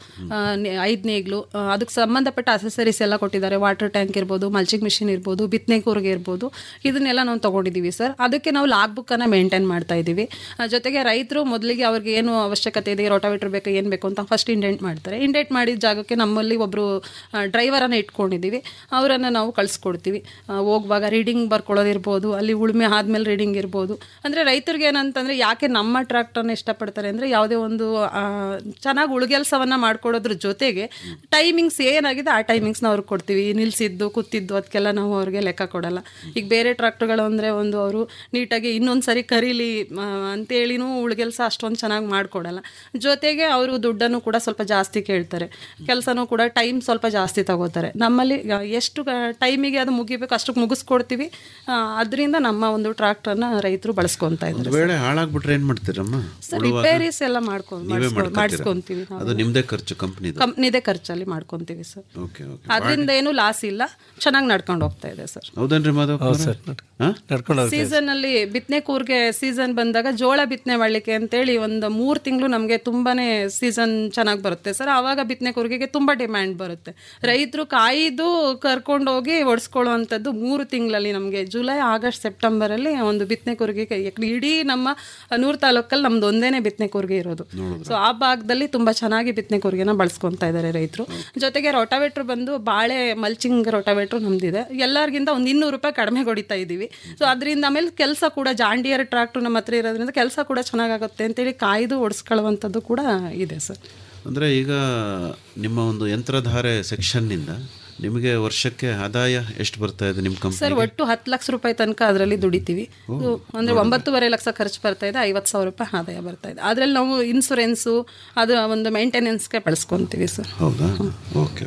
ಐದು ನೇಗ್ಲು ಆ, ಅದಕ್ಕೆ ಸಂಬಂಧಪಟ್ಟ ಅಸೆಸರೀಸ್ ಎಲ್ಲ ಕೊಟ್ಟಿದ್ದಾರೆ ವಾಟರ್ ಟ್ಯಾಂಕ್ ಇರ್ಬೋದು ಮಲ್ಚಿಂಗ್ ಮಿಷಿನ್ ಇರ್ಬೋದು ಬಿತ್ತನೆ ಕೂರ್ಗೆ ಇರ್ಬೋದು ಇದನ್ನೆಲ್ಲ ನಾವು ತಗೊಂಡಿದ್ದೀವಿ ಸರ್ ಅದಕ್ಕೆ ನಾವು ಲಾಗ್ ಬುಕ್ಕನ್ನು ಮೇಂಟೈನ್ ಮಾಡ್ತಾ ಇದ್ದೀವಿ ಆ, ಜೊತೆಗೆ ರೈತರು ಮೊದಲಿಗೆ ಅವ್ರಿಗೆ ಏನು ಅವಶ್ಯಕತೆ ಇದೆ ರೋಟಾವೇಟ್ರ್ ಬೇಕು ಏನು ಬೇಕು ಅಂತ ಫಸ್ಟ್ ಇಂಡೆಂಟ್ ಮಾಡ್ತಾರೆ ಇಂಡೆಂಟ್ ಮಾಡಿದ ಜಾಗಕ್ಕೆ ನಮ್ಮಲ್ಲಿ ಒಬ್ಬರು ಡ್ರೈವರನ್ನು ಇಟ್ಕೊಂಡಿದ್ದೀವಿ ಅವರನ್ನು ನಾವು ಕಳಿಸ್ಕೊಡ್ತೀವಿ ಆ, ಹೋಗುವಾಗ ರೀಡಿಂಗ್ ಬರ್ಕೊಳ್ಳೋದಿರ್ಬೋದು ಅಲ್ಲಿ ಉಳುಮೆ ಆದ್ಮೇಲೆ ರೀಡಿಂಗ್ ಇರ್ಬೋದು ಅಂದರೆ ರೈತರಿಗೆ ಏನಂತಂದರೆ ಯಾಕೆ ನಮ್ಮ ಟ್ರ್ಯಾಕ್ಟರ್ನ ಇಷ್ಟಪಡ್ತಾರೆ ಅಂದರೆ ಯಾವುದೇ ಒಂದು ಚೆನ್ನಾಗಿ ಉಳುಗೆಲ್ಸವನ್ನು ಮಾಡ್ಕೊಡೋದ್ರ ಜೊತೆಗೆ ಟೈಮಿಂಗ್ಸ್ ಏನಾಗಿದೆ ಆ ಟೈಮಿಂಗ್ಸ್ನ ಅವ್ರಿಗೆ ಕೊಡ್ತೀವಿ ನಿಲ್ಸಿದ್ದು ಕೂತಿದ್ದು ಅದಕ್ಕೆಲ್ಲ ನಾವು ಅವ್ರಿಗೆ ಲೆಕ್ಕ ಕೊಡಲ್ಲ ಈಗ ಬೇರೆ ಟ್ರ್ಯಾಕ್ಟರ್ಗಳು ಅಂದರೆ ಒಂದು ಅವರು ನೀಟಾಗಿ ಇನ್ನೊಂದು ಸರಿ ಕರೀಲಿ ಆ, ಅಂತೇಳಿನೂ ಉಳ್ಗೆಲ್ಸ ಅಷ್ಟೊಂದು ಚೆನ್ನಾಗಿ ಮಾಡಿಕೊಡಲ್ಲ ಜೊತೆಗೆ ಅವರು ದುಡ್ಡನ್ನು ಕೂಡ ಸ್ವಲ್ಪ ಜಾಸ್ತಿ ಕೇಳ್ತಾರೆ ಕೆಲಸನೂ ಕೂಡ ಟೈಮ್ ಸ್ವಲ್ಪ ಜಾಸ್ತಿ ತಗೋತಾರೆ ನಮ್ಮಲ್ಲಿ ಆ, ಎಷ್ಟು ಟೈಮಿಗೆ ಅದು ಮುಗಿಬೇಕು ಅಷ್ಟಕ್ಕೆ ಮುಗಿಸ್ಕೊಡ್ತೀವಿ ಅದರಿಂದ ನಮ್ಮ ಒಂದು ಟ್ರ್ಯಾಕ್ಟರ್ನ ರೈತರು ಬಳಸ್ಕೊತಾ ಒಂದು ಇದ್ದಾರೆ ವೇಳೆ ಹಾಳಾಗ್ಬಿಟ್ರೆ ಏನ್ ಮಾಡ್ತೀರಮ್ಮ ಸರ್ ಉಳುವಾಗ ರಿಪೇರೀಸ್ ಎಲ್ಲ ಮಾಡ್ಕೊಂಡು ನೀವೇ ಮಾಡ್ಕೊತೀರಾ? ಮಾಡಿಸ್ಕೊಂತೀವಿ ಅದು ನಿಮ್ದೇ ಖರ್ಚು ಕಂಪ್ನಿದು ಕಂಪ್ನಿದೇ ಖರ್ಚಲ್ಲಿ ಮಾಡ್ಕೊಂತೀವಿ ಸರ್ ಓಕೆ ಓಕೆ ಅದರಿಂದ ಏನು ಲಾಸ್ ಇಲ್ಲ ಚೆನ್ನಾಗಿ ನಡ್ಕೊಂಡು ಹೋಗ್ತಾ ಇದೆ ಸರ್ ಹೌದೇನ್ರಿ ಮಾಧವ್ ಹೌದು ಸರ್ ನಡ್ಕೊಂಡು ಹೋಗ್ತಾ ಇದೆ. ಸೀಸನ್ ಅಲ್ಲಿ ಬಿತ್ತನೆ ಕೂರ್ಗೆ ಸೀಸನ್ ಬಂದಾಗ ಜೋಳ ಬಿತ್ತನೆ ಮಾಡ್ಲಿಕ್ಕೆ ಅಂತೇಳಿ ಒಂದು ಮೂರು ತಿಂಗಳು ನಮಗೆ ತುಂಬಾನೇ ಸೀಸನ್ ಚೆನ್ನಾಗಿ ಬರುತ್ತೆ ಸರ್ ಆವಾಗ ಬಿತ್ತನೆ ಕೂರ್ಗೆಗೆ ತುಂಬಾ ಡಿಮ್ಯಾಂಡ್ ಬರುತ್ತೆ ರೈತರು ಕಾಯ್ದು ಕರ್ಕೊಂಡು ಹೋಗಿ ಒಡ್ಸ್ಕೊಳ್ಳುವಂಥದ್ದು ಮೂರು ತಿಂಗಳಲ್ಲಿ ನಮಗೆ ಜುಲೈ ಆಗಸ್ಟ್ ಸೆಪ್ಟೆಂಬರ್ ಅಲ್ಲಿ ಒಂದು ಬಿತ್ತನೆ ಕೂರ್ಗೆಗೆ ಇಡೀ ನಮ್ಮ ನೂರು ತಾಲೂಕಲ್ಲಿ ನಮ್ದು ಒಂದೇನೆ ಬಿತ್ತನೆ ಕೂರ್ಗೆ ಇರೋದು ಸೊ ಆ ಭಾಗದಲ್ಲಿ ತುಂಬಾ ಚೆನ್ನಾಗಿ ಬಿತ್ತನೆ ಕೂರ್ಗೆನ ಬಳಸ್ಕೊಂತಾ ಇದ್ದಾರೆ ರೈತರು ಜೊತೆಗೆ ರೋಟಾವೇಟ್ರ್ ಬಂದು ಬಾಳೆ ಮಲ್ಚಿಂಗ್ ರೋಟಾವೇಟ್ರ್ ನಮ್ದಿದೆ ಎಲ್ಲರಿಗಿಂತ ಒಂದು ಇನ್ನೂರು ರೂಪಾಯಿ ಕಡಿಮೆ ಹೊಡಿತಾ ಇದ್ದೀವಿ ಸೊ ಅದರಿಂದ ಆಮೇಲೆ ಕೆಲಸ ಕೂಡ ಜಾಂಡಿಯರ್ ಟ್ರಾಕ್ಟರ್ ನಮ್ಮ ಹತ್ರ ಇರೋದ್ರಿಂದ ಕೆಲಸ ಕೂಡ ಚೆನ್ನಾಗಾಗುತ್ತೆ ಅಂತೇಳಿ ಕಾಯ್ದು ಓಡಿಸ್ಕೊಳ್ಳುವಂಥದ್ದು ಕೂಡ ಇದೆ ಸರ್ ಅಂದ್ರೆ ಈಗ ನಿಮ್ಮ ಒಂದು ಯಂತ್ರಧಾರೆ ಸೆಕ್ಷನ್ನಿಂದ ನಿಮಗೆ ವರ್ಷಕ್ಕೆ ಆದಾಯ ಎಷ್ಟು ಬರ್ತಾ ಇದೆ ನಿಮ್ಮ ಸರ್ ಕಂಪ್ನಿ ಒಟ್ಟು ಹತ್ತು ಲಕ್ಷ ರೂಪಾಯಿ ತನಕ ಅದರಲ್ಲಿ ದುಡಿತೀವಿ ಸೊ, ಅಂದ್ರೆ ಒಂಬತ್ತುವರೆ ಲಕ್ಷ ಖರ್ಚು ಬರ್ತಾ ಇದೆ ಐವತ್ತು ಸಾವಿರ ರೂಪಾಯಿ ಆದಾಯ ಬರ್ತಾ ಇದೆ ಅದ್ರಲ್ಲಿ ನಾವು ಇನ್ಸೂರೆನ್ಸು ಅದು ಒಂದು ಮೇಂಟೆನೆನ್ಸ್ಗೆ ಬಳಸ್ಕೊಂತೀವಿ ಸರ್ ಹೌದಾ ಓಕೆ ಓಕೆ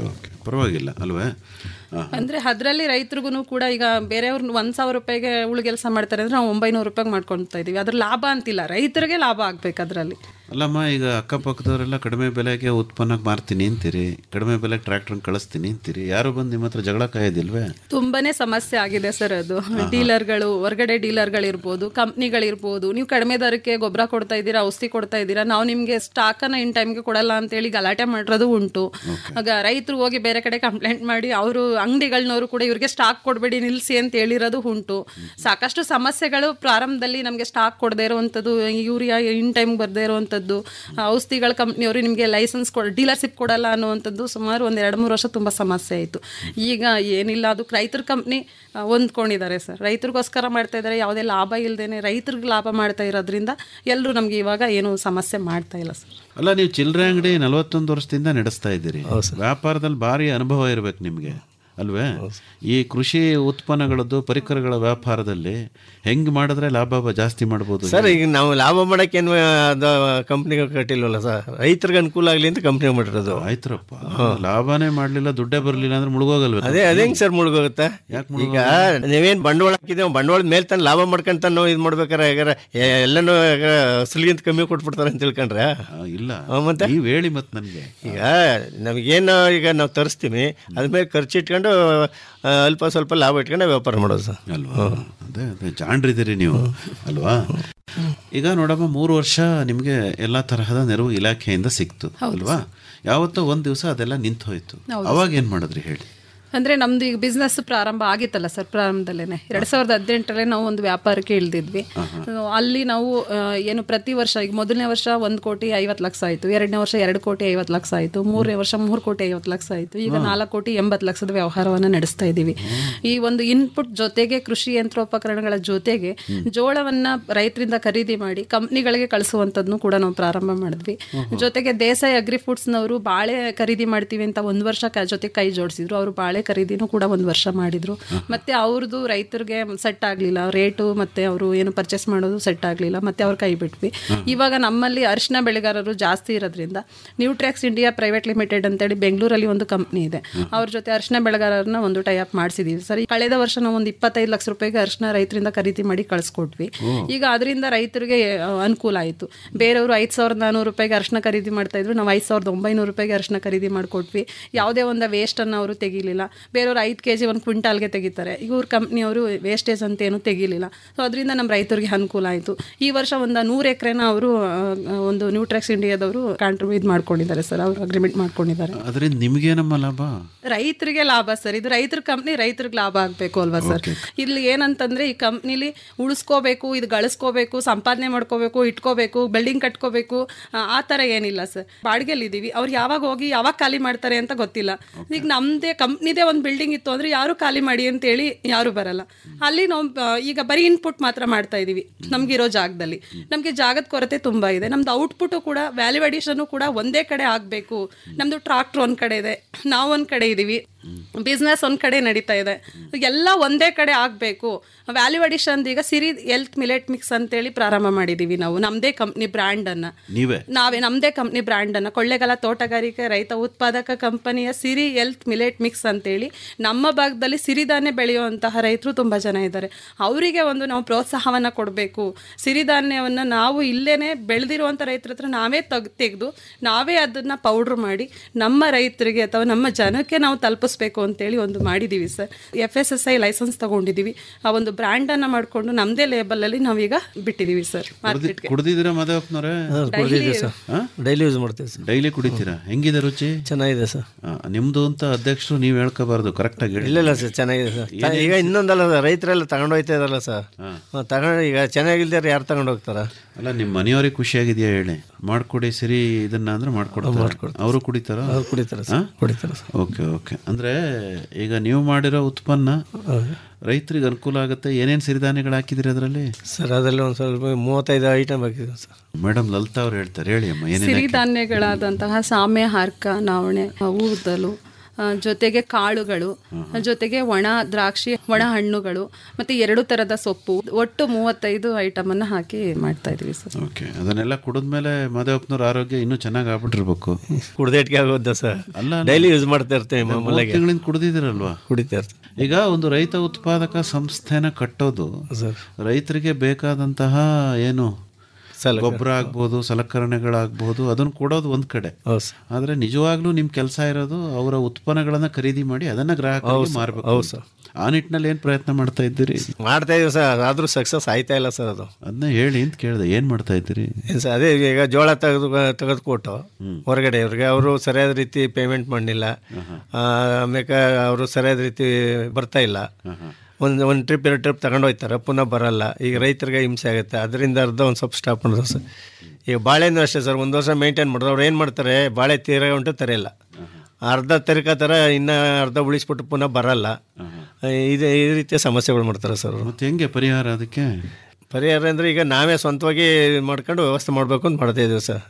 ಪರವಾಗಿಲ್ಲ ಅಲ್ವೇ ಹಾಂ ಅಂದ್ರೆ ಅದರಲ್ಲಿ ರೈತರಿಗೂ ಕೂಡ ಈಗ ಬೇರೆಯವ್ರು ಒಂದ್ ಸಾವಿರ ರೂಪಾಯಿಗೆ ಉಳುಗೆಲ್ಸ ಮಾಡ್ತಾರೆ ಅಂದ್ರೆ ನಾವು ಒಂಬೈನೂರು ರೂಪಾಯಿಗೆ ಮಾಡ್ಕೊಳ್ತಾ ಇದೀವಿ ಅದ್ರ ಲಾಭ ಅಂತಿಲ್ಲ ರೈತರಿಗೆ ಲಾಭ ಆಗ್ಬೇಕು ಅದರಲ್ಲಿ ಅಲ್ಲಮ್ಮ ಈಗ ಅಕ್ಕಪಕ್ಕದವರೆಲ್ಲ ಕಡಿಮೆ ಬೆಲೆಗೆ ಉತ್ಪನ್ನ ಮಾರ್ತೀನಿ ಅಂತೀರಿ ಕಡಿಮೆ ಬೆಲೆಗೆ ಟ್ರ್ಯಾಕ್ಟರ್ ಕಳಿಸ್ತೀನಿ ಅಂತೀರಿ ಯಾರು ಬಂದು ನಿಮ್ಮ ಹತ್ರ ಜಗಳ ಕಾಯೋದಿಲ್ವೇ ತುಂಬಾನೇ ಸಮಸ್ಯೆ ಆಗಿದೆ ಸರ್ ಅದು ಡೀಲರ್ಗಳು ಹೊರಗಡೆ ಡೀಲರ್ಗಳಿರ್ಬೋದು ಕಂಪ್ನಿಗಳಿರ್ಬೋದು ನೀವು ಕಡಿಮೆ ದರಕ್ಕೆ ಗೊಬ್ಬರ ಕೊಡ್ತಾ ಇದ್ದೀರಾ ಔಷಧಿ ಕೊಡ್ತಾ ಇದ್ದೀರಾ ನಾವು ನಿಮಗೆ ಸ್ಟಾಕನ್ನ ಇನ್ ಟೈಮ್ಗೆ ಕೊಡಲ್ಲ ಅಂತೇಳಿ ಗಲಾಟೆ ಮಾಡಿರೋದು ಉಂಟು ಆಗ ರೈತರು ಹೋಗಿ ಬೇರೆ ಕಡೆ ಕಂಪ್ಲೇಂಟ್ ಮಾಡಿ ಅವರು ಅಂಗಡಿಗಳನ್ನವರು ಕೂಡ ಇವ್ರಿಗೆ ಸ್ಟಾಕ್ ಕೊಡಬೇಡಿ ನಿಲ್ಲಿಸಿ ಅಂತ ಹೇಳಿರೋದು ಉಂಟು ಸಾಕಷ್ಟು ಸಮಸ್ಯೆಗಳು ಪ್ರಾರಂಭದಲ್ಲಿ ನಮಗೆ ಸ್ಟಾಕ್ ಕೊಡದೇ ಇರುವಂಥದ್ದು ಯೂರಿಯಾ ಇನ್ ಟೈಮ್ ಬರದೇ ಇರುವಂಥದ್ದು ಔಷಧಿಗಳ ಕಂಪ್ನಿಯವರು ನಿಮಗೆ ಲೈಸೆನ್ಸ್ ಕೊಡ ಡೀಲರ್ಶಿಪ್ ಕೊಡಲ್ಲ ಅನ್ನುವಂಥದ್ದು ಸುಮಾರು ಒಂದು ಎರಡು ಮೂರು ವರ್ಷ ತುಂಬ ಸಮಸ್ಯೆ ಆಯಿತು ಈಗ ಏನಿಲ್ಲ ಅದಕ್ಕೆ ರೈತರ ಕಂಪ್ನಿ ಹೊಂದ್ಕೊಂಡಿದ್ದಾರೆ ಸರ್ ರೈತರಿಗೋಸ್ಕರ ಮಾಡ್ತಾ ಇದ್ದಾರೆ ಯಾವುದೇ ಲಾಭ ಇಲ್ಲದೇನೆ ರೈತರಿಗೆ ಲಾಭ ಮಾಡ್ತಾ ಇರೋದ್ರಿಂದ ಎಲ್ಲರೂ ನಮಗೆ ಇವಾಗ ಏನು ಸಮಸ್ಯೆ ಮಾಡ್ತಾ ಇಲ್ಲ ಸರ್ ಅಲ್ಲ ನೀವು ಚಿಲ್ಲರೆ ಅಂಗಡಿ ನಲವತ್ತೊಂದು ವರ್ಷದಿಂದ ನಡೆಸ್ತಾ ಇದ್ದೀರಿ ವ್ಯಾಪಾರದಲ್ಲಿ ಭಾರಿ ಅನುಭವ ಇರಬೇಕು ನಿಮಗೆ ಅಲ್ವೇ ಈ ಕೃಷಿ ಉತ್ಪನ್ನಗಳದ್ದು ಪರಿಕರಗಳ ವ್ಯಾಪಾರದಲ್ಲಿ ಹೆಂಗ್ ಮಾಡಿದ್ರೆ ಲಾಭ ಜಾಸ್ತಿ ಮಾಡ್ಬೋದು ಸರ್ ಈಗ ನಾವು ಲಾಭ ಮಾಡಕ್ಕೇನು ಅದು ಕಂಪ್ನಿಗೆ ಕಟ್ಟಿಲ್ವಲ್ಲ ಸರ್ ರೈತರಿಗೆ ಅನುಕೂಲ ಆಗಲಿ ಅಂತ ಕಂಪ್ನಿ ಮಾಡಿರೋದು ಆಯ್ತ್ರಪ್ಪ ಲಾಭನೇ ಮಾಡ್ಲಿಲ್ಲ ದುಡ್ಡೇ ಬರ್ಲಿಲ್ಲ ಅಂದ್ರೆ ಮುಳುಗೋಗಲ್ವ ಅದೇ ಅದೇ ಹೆಂಗ್ ಸರ್ ಮುಳುಗೋಗುತ್ತೆ ಈಗ ನೀವೇನ್ ಬಂಡವಾಳ ಹಾಕಿದ್ರೆ ಬಂಡವಾಳದ ಮೇಲೆ ತಾನು ಲಾಭ ಮಾಡ್ಕೊಂತ ನಾವು ಇದು ಮಾಡ್ಬೇಕಾರೆ ಹೇಗಾರ ಎ- ಎಲ್ಲನೂ ಸುಲಿಗಿಂತ ಕಮ್ಮಿ ಕೊಟ್ಬಿಡ್ತಾರೆ ಅಂತ ತಿಳ್ಕೊಂಡ್ರೆ ಇಲ್ಲ ಮತ್ತೆ ನೀವ್ ಹೇಳಿ ಮತ್ ನನ್ಗೆ ಈಗ ನಮಗೇನು ಈಗ ನಾವು ತರಿಸ್ತೀವಿ ಅದ್ಮೇಲೆ ಖರ್ಚಿಟ್ಕೊಂಡು ಆ, ಅಲ್ಪ ಸ್ವಲ್ಪ ಲಾಭ ಇಟ್ಕೊಂಡು ವ್ಯಾಪಾರ ಮಾಡೋದು ಸರ್ ಅಲ್ವಾ ಅದೇ ಅದೇ ಜಾಣ್ರಿದ್ದೀರಿ ನೀವು ಅಲ್ವಾ ಈಗ ನೋಡಮ್ಮ ಮೂರು ವರ್ಷ ನಿಮಗೆ ಎಲ್ಲಾ ತರಹದ ನೆರವು ಇಲಾಖೆಯಿಂದ ಸಿಕ್ತು ಅಲ್ವಾ ಯಾವತ್ತೋ ಒಂದ್ ದಿವಸ ಅದೆಲ್ಲ ನಿಂತು ಹೋಯ್ತು ಹೌದು. ಅವಾಗ ಏನ್ ಮಾಡಿದ್ರಿ ಹೇಳಿ ಅಂದರೆ ನಮ್ಮದು ಈಗ ಬಿಸ್ನೆಸ್ ಪ್ರಾರಂಭ ಆಗಿತ್ತಲ್ಲ ಸರ್ ಪ್ರಾರಂಭದಲ್ಲೇ ಎರಡು ಸಾವಿರದ ಹದಿನೆಂಟರಲ್ಲೇ ನಾವು ಒಂದು ವ್ಯಾಪಾರಕ್ಕೆ ಇಳಿದಿದ್ವಿ ಅಲ್ಲಿ ನಾವು ಆ, ಏನು ಪ್ರತಿ ವರ್ಷ ಈಗ ಮೊದಲನೇ ವರ್ಷ ಒಂದು ಕೋಟಿ ಐವತ್ತು ಲಕ್ಷ ಆಯಿತು ಎರಡನೇ ವರ್ಷ ಎರಡು ಕೋಟಿ ಐವತ್ತು ಲಕ್ಷ ಆಯಿತು ಮೂರನೇ ವರ್ಷ ಮೂರು ಕೋಟಿ ಐವತ್ತು ಲಕ್ಷ ಆಯಿತು ಈಗ ನಾಲ್ಕು ಕೋಟಿ ಎಂಬತ್ತು ಲಕ್ಷದ ವ್ಯವಹಾರವನ್ನು ನಡೆಸ್ತಾ ಇದ್ದೀವಿ ಈ ಒಂದು ಇನ್ಪುಟ್ ಜೊತೆಗೆ ಕೃಷಿ ಯಂತ್ರೋಪಕರಣಗಳ ಜೊತೆಗೆ ಜೋಳವನ್ನು ರೈತರಿಂದ ಖರೀದಿ ಮಾಡಿ ಕಂಪ್ನಿಗಳಿಗೆ ಕಳಿಸುವಂಥದ್ದನ್ನು ಕೂಡ ನಾವು ಪ್ರಾರಂಭ ಮಾಡಿದ್ವಿ ಜೊತೆಗೆ ದೇಸಾಯಿ ಅಗ್ರಿ ಫುಡ್ಸ್ನವರು ಬಾಳೆ ಖರೀದಿ ಮಾಡ್ತೀವಿ ಅಂತ ಒಂದು ವರ್ಷ ಕ- ಜೊತೆ ಕೈ ಜೋಡಿಸಿದ್ರು ಅವರು ಬಾಳೆ ಖರೀದಿನೂ ಕೂಡ ಒಂದು ವರ್ಷ ಮಾಡಿದ್ರು ಮತ್ತೆ ಅವ್ರದ್ದು ರೈತರಿಗೆ ಸೆಟ್ ಆಗಲಿಲ್ಲ ರೇಟು ಮತ್ತೆ ಅವರು ಏನು ಪರ್ಚೇಸ್ ಮಾಡೋದು ಸೆಟ್ ಆಗಲಿಲ್ಲ ಮತ್ತೆ ಅವ್ರ ಕೈ ಬಿಟ್ವಿ ಇವಾಗ ನಮ್ಮಲ್ಲಿ ಅರಿಶಿನ ಬೆಳೆಗಾರರು ಜಾಸ್ತಿ ಇರೋದ್ರಿಂದ ನ್ಯೂಟ್ರ್ಯಾಕ್ಸ್ ಇಂಡಿಯಾ ಪ್ರೈವೇಟ್ ಲಿಮಿಟೆಡ್ ಅಂತೇಳಿ ಬೆಂಗಳೂರಲ್ಲಿ ಒಂದು ಕಂಪ್ನಿ ಇದೆ ಅವ್ರ ಜೊತೆ ಅರಿಶಿನ ಬೆಳೆಗಾರರನ್ನ ಒಂದು ಟೈ ಅಪ್ ಮಾಡಿಸಿದೀವಿ ಸರ್ ಕಳೆದ ವರ್ಷ ನಾವು ಒಂದು ಇಪ್ಪತ್ತೈದು ಲಕ್ಷ ರೂಪಾಯಿಗೆ ಅರಿಶಿನ ರೈತರಿಂದ ಖರೀದಿ ಮಾಡಿ ಕಳಿಸ್ಕೊಟ್ವಿ ಈಗ ಅದರಿಂದ ರೈತರಿಗೆ ಆ, ಅನುಕೂಲ ಆಯಿತು ಬೇರೆಯವರು ಐದು ಸಾವಿರದ ನಾನ್ನೂರು ರೂಪಾಯಿಗೆ ಅರಿಶಿನ ಖರೀದಿ ಮಾಡ್ತಾ ಇದ್ರು ನಾವು ಐದು ಸಾವಿರದ ಒಂಬೈನೂರು ರೂಪಾಯಿಗೆ ಅರಿಶಿನ ಖರೀದಿ ಮಾಡಿಕೊಟ್ವಿ ಯಾವುದೇ ಒಂದು ವೇಸ್ಟನ್ನು ಅವರು ತೆಗಿಲಿಲ್ಲ ಬೇರೆಯವರು ಐದು ಕೆ ಜಿ ಒಂದು ಕ್ವಿಂಟಾಲ್ಗೆ ತೆಗಿತಾರೆ ಈಗ ಇವ್ರ ಕಂಪ್ನಿಯವರು ವೇಸ್ಟೇಜ್ ಅಂತ ಏನು ತೆಗಿಲಿಲ್ಲ ಸೊ ಅದರಿಂದ ನಮ್ಮ ರೈತರಿಗೆ ಅನುಕೂಲ ಆಯಿತು ಈ ವರ್ಷ ಒಂದು ನೂರು ಎಕರೆನ ಅವರು ಒಂದು ನ್ಯೂಟ್ರಾಕ್ಸ್ ಇಂಡಿಯಾದವರು ಕಾಂಟ್ರಿಬ್ಯೂಟ್ ಇದು ಮಾಡ್ಕೊಂಡಿದ್ದಾರೆ ಸರ್ ಅವರು ಅಗ್ರಿಮೆಂಟ್ ಮಾಡ್ಕೊಂಡಿದ್ದಾರೆ ಅದರಿಂದ ನಿಮ್ಗೇನಮ್ಮ ಲಾಭ ರೈತರಿಗೆ ಲಾಭ ಸರ್ ಇದು ರೈತರ ಕಂಪ್ನಿ ರೈತರಿಗೆ ಲಾಭ ಆಗಬೇಕು ಅಲ್ವಾ ಸರ್ ಇಲ್ಲಿ ಏನಂತಂದ್ರೆ ಈ ಕಂಪ್ನಿಲಿ ಉಳಿಸ್ಕೋಬೇಕು ಇದು ಗಳಿಸ್ಕೋಬೇಕು ಸಂಪಾದನೆ ಮಾಡ್ಕೋಬೇಕು ಇಟ್ಕೋಬೇಕು ಬಿಲ್ಡಿಂಗ್ ಕಟ್ಕೋಬೇಕು ಆ, ಆ ಥರ ಏನಿಲ್ಲ ಸರ್ ಬಾಡಿಗೆಲಿ ಇದ್ದೀವಿ ಅವ್ರು ಯಾವಾಗ ಹೋಗಿ ಯಾವಾಗ ಖಾಲಿ ಮಾಡ್ತಾರೆ ಅಂತ ಗೊತ್ತಿಲ್ಲ ಈಗ ನಮ್ಮದೇ ಕಂಪ್ನಿದೇ ಒಂದು ಬಿಲ್ಡಿಂಗ್ ಇತ್ತು ಅಂದ್ರೆ ಯಾರು ಖಾಲಿ ಮಾಡಿ ಅಂತೇಳಿ ಯಾರು ಬರಲ್ಲ ಅಲ್ಲಿ ನಾವು ಆ, ಈಗ ಬರೀ ಇನ್ಪುಟ್ ಮಾತ್ರ ಮಾಡ್ತಾ ಇದೀವಿ ನಮ್ಗಿರೋ ಜಾಗದಲ್ಲಿ ನಮಗೆ ಜಾಗದ ಕೊರತೆ ತುಂಬಾ ಇದೆ ನಮ್ದು ಔಟ್ಪುಟ್ ಕೂಡ ವ್ಯಾಲ್ಯೂ ಅಡಿಷನ್ ಕೂಡ ಒಂದೇ ಕಡೆ ಆಗಬೇಕು ನಮ್ದು ಟ್ರಾಕ್ಟರ್ ಒಂದ್ ಕಡೆ ಇದೆ ನಾವು ಒಂದ್ ಕಡೆ ಇದೀವಿ ಬಿಸ್ನೆಸ್ ಒಂದ್ ಕಡೆ ನಡೀತಾ ಇದೆ ಎಲ್ಲ ಒಂದೇ ಕಡೆ ಆಗಬೇಕು ವ್ಯಾಲ್ಯೂ ಅಡಿಷನ್ ಈಗ ಸಿರಿ ಎಲ್ತ್ ಮಿಲೆಟ್ ಮಿಕ್ಸ್ ಅಂತೇಳಿ ಪ್ರಾರಂಭ ಮಾಡಿದೀವಿ ನಾವು ನಮ್ಮದೇ ಕಂಪ್ನಿ ಬ್ರ್ಯಾಂಡ್ ಅನ್ನ ನೀವೇ ನಾವೇ ನಮ್ಮದೇ ಕಂಪ್ನಿ ಬ್ರ್ಯಾಂಡ್ ಅನ್ನ ಕೊಳ್ಳೆಗಾಲ ತೋಟಗಾರಿಕೆ ರೈತ ಉತ್ಪಾದಕ ಕಂಪನಿಯ ಸಿರಿ ಎಲ್ತ್ ಮಿಲೆಟ್ ಮಿಕ್ಸ್ ಅಂತೇಳಿ ನಮ್ಮ ಭಾಗದಲ್ಲಿ ಸಿರಿಧಾನ್ಯ ಬೆಳೆಯುವಂತಹ ರೈತರು ತುಂಬಾ ಜನ ಇದ್ದಾರೆ ಅವರಿಗೆ ಒಂದು ನಾವು ಪ್ರೋತ್ಸಾಹವನ್ನ ಕೊಡಬೇಕು ಸಿರಿಧಾನ್ಯವನ್ನ ನಾವು ಇಲ್ಲೇನೆ ಬೆಳೆದಿರುವಂತ ರೈತರ ಹತ್ರ ನಾವೇ ತೆಗ್ ತೆಗೆದು ನಾವೇ ಅದನ್ನ ಪೌಡ್ರ್ ಮಾಡಿ ನಮ್ಮ ರೈತರಿಗೆ ಅಥವಾ ನಮ್ಮ ಜನಕ್ಕೆ ನಾವು ತಲುಪಿಸ್ಬೇಕು ಅಂತೇಳಿ ಒಂದು ಮಾಡಿದೀವಿ sir F S S I license ತಗೊಂಡಿದೀವಿ ಆ ಒಂದು ಬ್ರ್ಯಾಂಡ್ ಅನ್ನ ಮಾಡ್ಕೊಂಡು ನಮ್ಮದೇ ಲೇಬಲ್ ಅಲ್ಲಿ ನಾವೀಗ ಬಿಟ್ಟಿದೀವಿ ಸರ್ ಮಾರ್ಕೆಟ್ಗೆ ಕುಡ್ದಿದ್ದೀರಾ ಮಾಧವಪ್ಪನವ್ರೆ ಕುಡಿದಿದೆ ಸರ್ ಡೈಲಿ ಯೂಸ್ ಮಾಡ್ತೀವಿ ಸರ್ ಡೈಲಿ ಕುಡಿತೀರಾ ಹೆಂಗಿದೆ ರುಚಿ ಚೆನ್ನಾಗಿದೆ ಸರ್ ನಿಮ್ದು ಅಂತ ಅಧ್ಯಕ್ಷರು ನೀವ್ ಹೇಳ್ಕೋಬಾರ್ದು ಕರೆಕ್ಟ್ ಆಗಿ ಹೇಳಿ ಇಲ್ಲ ಇಲ್ಲ ಸರ್ ಚೆನ್ನಾಗಿದೆ ಸರ್ ತ- ಈಗ ಇನ್ನೊಂದಲ್ಲ ಸರ್ ರೈತರೆಲ್ಲ ತಗೊಂಡು ಹೋಯ್ತಾ ಇದಾರಲ್ಲ ಸರ್ ತಗೊಂಡು ಈಗ ಚೆನ್ನಾಗಿಲ್ದಾರೆ ಯಾರು ತಗೊಂಡು ಹೋಗ್ತಾರ ಅಲ್ಲ ನಿಮ್ಮ ಮನೆಯವ್ರಿಗೆ ಖುಷಿಯಾಗಿದೆಯಾ ಹೇಳಿ ಮಾಡ್ಕೊಡಿ ಸರಿ ಇದನ್ನ ಅಂದ್ರೆ ಮಾಡ್ಕೊಡ್ತಾರೆ ಅವರು ಕುಡಿತಾರ ಅವ್ರು ಕುಡಿತಾರೆ ಸರ್ ಕುಡಿತಾರೆ ಸರ್ ಓಕೆ ಓಕೆ ಅಂದ್ರೆ ಈಗ ನೀವು ಮಾಡಿರೋ ಉತ್ಪನ್ನ ರೈತರಿಗೆ ಅನುಕೂಲ ಆಗುತ್ತೆ ಏನೇನು ಸಿರಿಧಾನ್ಯಗಳು ಹಾಕಿದಿರಿ ಅದರಲ್ಲಿ ಸರ್ ಅದರಲ್ಲಿ ಒಂದು ಸ್ವಲ್ಪ ಮೂವತ್ತೈದು ಐಟಮ್ ಹಾಕಿದೆ ಸರ್ ಮೇಡಮ್ ಲಲಿತಾ ಅವ್ರು ಹೇಳ್ತಾರೆ ಹೇಳಿ ಅಮ್ಮ ಏನೇನು ಸಿರಿಧಾನ್ಯಗಳಾದಂತಹ ಸಾಮೆ ಹಾರ್ಕ ನವಣೆ ಊದಲು ಆ, ಜೊತೆಗೆ ಕಾಳುಗಳು ಜೊತೆಗೆ ಒಣ ದ್ರಾಕ್ಷಿ ಒಣ ಹಣ್ಣುಗಳು ಮತ್ತೆ ಎರಡು ತರದ ಸೊಪ್ಪು ಒಟ್ಟು ಮೂವತ್ತೈದು ಐಟಮ್ ಅನ್ನ ಹಾಕಿ ಮಾಡ್ತಾ ಇದೀವಿ ಸರ್ ಓಕೆ ಅದನ್ನೆಲ್ಲ ಕುಡಿದ್ಮೇಲೆ ಮಾದೇವಪ್ಪನವ್ರ ಆರೋಗ್ಯ ಇನ್ನೂ ಚೆನ್ನಾಗಿ ಆಗ್ಬಿಟ್ಟಿರ್ಬೇಕು ಕುಡ್ದೇಟ್ಗೆ ಆಗೋದ ಸರ್ ಅಲ್ಲ ಡೈಲಿ ಯೂಸ್ ಮಾಡ್ತಾ ಇರ್ತೇವೆ ಮಾಮೂಲಾಗಿ ತಿಂಗಳಿಂದ ಕುಡಿದಿದ್ದೀರಲ್ವಾ ಕುಡಿತಾ ಇರ್ತೀವಿ ಈಗ ಒಂದು ರೈತ ಉತ್ಪಾದಕ ಸಂಸ್ಥೆನ ಕಟ್ಟೋದು ರೈತರಿಗೆ ಬೇಕಾದಂತಹ ಏನು ಗೊಬ್ಬರ ಆಗ್ಬೋದು ಸಲಕರಣೆಗಳಾಗ್ಬೋದು ಅದನ್ನ ಕೊಡೋದು ಒಂದ್ ಕಡೆ ಆದ್ರೆ ನಿಜವಾಗ್ಲೂ ನಿಮ್ ಕೆಲಸ ಇರೋದು ಅವರ ಉತ್ಪನ್ನಗಳನ್ನ ಖರೀದಿ ಮಾಡಿ ಅದನ್ನ ಗ್ರಾಹಕರಿಗೆ ಹೌದು ಸರ್, ಮಾರ್ಬೇಕು ಹೌದು ಅಂತ. ಸರ್. ಆ ನಿಟ್ಟಿನಲ್ಲಿ ಏನ್ ಪ್ರಯತ್ನ ಮಾಡ್ತಾ ಇದ್ದೀರಿ ಮಾಡ್ತಾ ಇದೀವಿ ಸರ್ ಆದ್ರೂ ಸಕ್ಸಸ್ ಆಯ್ತಾ ಇಲ್ಲ ಸರ್ ಅದು ಅದನ್ನ ಹೇಳಿ ಅಂತ ಕೇಳಿದೆ ಏನ್ ಮಾಡ್ತಾ ಇದ್ದೀರಿ ಏನ್ ಸರ್ ಅದೇ ಈಗ ಜೋಳ ತೆಗೆದು ತೆಗೆದುಕೊಟ್ಟು ಹೊರಗಡೆ ಅವ್ರಿಗೆ ಅವರು ಸರಿಯಾದ ರೀತಿ ಪೇಮೆಂಟ್ ಮಾಡಲಿಲ್ಲ ಆಮೇಲೆ ಅವರು ಸರಿಯಾದ ರೀತಿ ಬರ್ತಾ ಇಲ್ಲ ಒಂದು ಒಂದು ಟ್ರಿಪ್ ಎರಡು ಟ್ರಿಪ್ ತಗೊಂಡು ಹೋಗ್ತಾರೆ ಪುನಃ ಬರಲ್ಲ ಈಗ ರೈತರಿಗೆ ಹಿಂಸೆ ಆಗುತ್ತೆ ಅದರಿಂದ ಅರ್ಧ ಒಂದು ಸ್ವಲ್ಪ ಸ್ಟಾಪ್ ಮಾಡಿದ್ರು ಸರ್ ಈಗ ಬಾಳೆನೂ ಅಷ್ಟೇ ಸರ್ ಒಂದು ವರ್ಷ ಮೇಂಟೈನ್ ಮಾಡಿದ್ರು ಅವ್ರು ಏನು ಮಾಡ್ತಾರೆ ಬಾಳೆ ತೀರ ಉಂಟು ತರೆಯಲ್ಲ ಅರ್ಧ ತರಕ ಥರ ಇನ್ನು ಅರ್ಧ ಉಳಿಸ್ಬಿಟ್ಟು ಪುನಃ ಬರಲ್ಲ ಇದು ಈ ರೀತಿಯ ಸಮಸ್ಯೆಗಳು ಮಾಡ್ತಾರೆ ಸರ್ ಅವರು ಮತ್ತೆ ಹೆಂಗೆ ಪರಿಹಾರ ಅದಕ್ಕೆ ಪರಿಹಾರ ಅಂದರೆ ಈಗ ನಾವೇ ಸ್ವಂತವಾಗಿ ಮಾಡ್ಕೊಂಡು ವ್ಯವಸ್ಥೆ ಮಾಡಬೇಕು ಅಂತ ಮಾಡ್ತಾ ಇದ್ದೀವಿ ಸರ್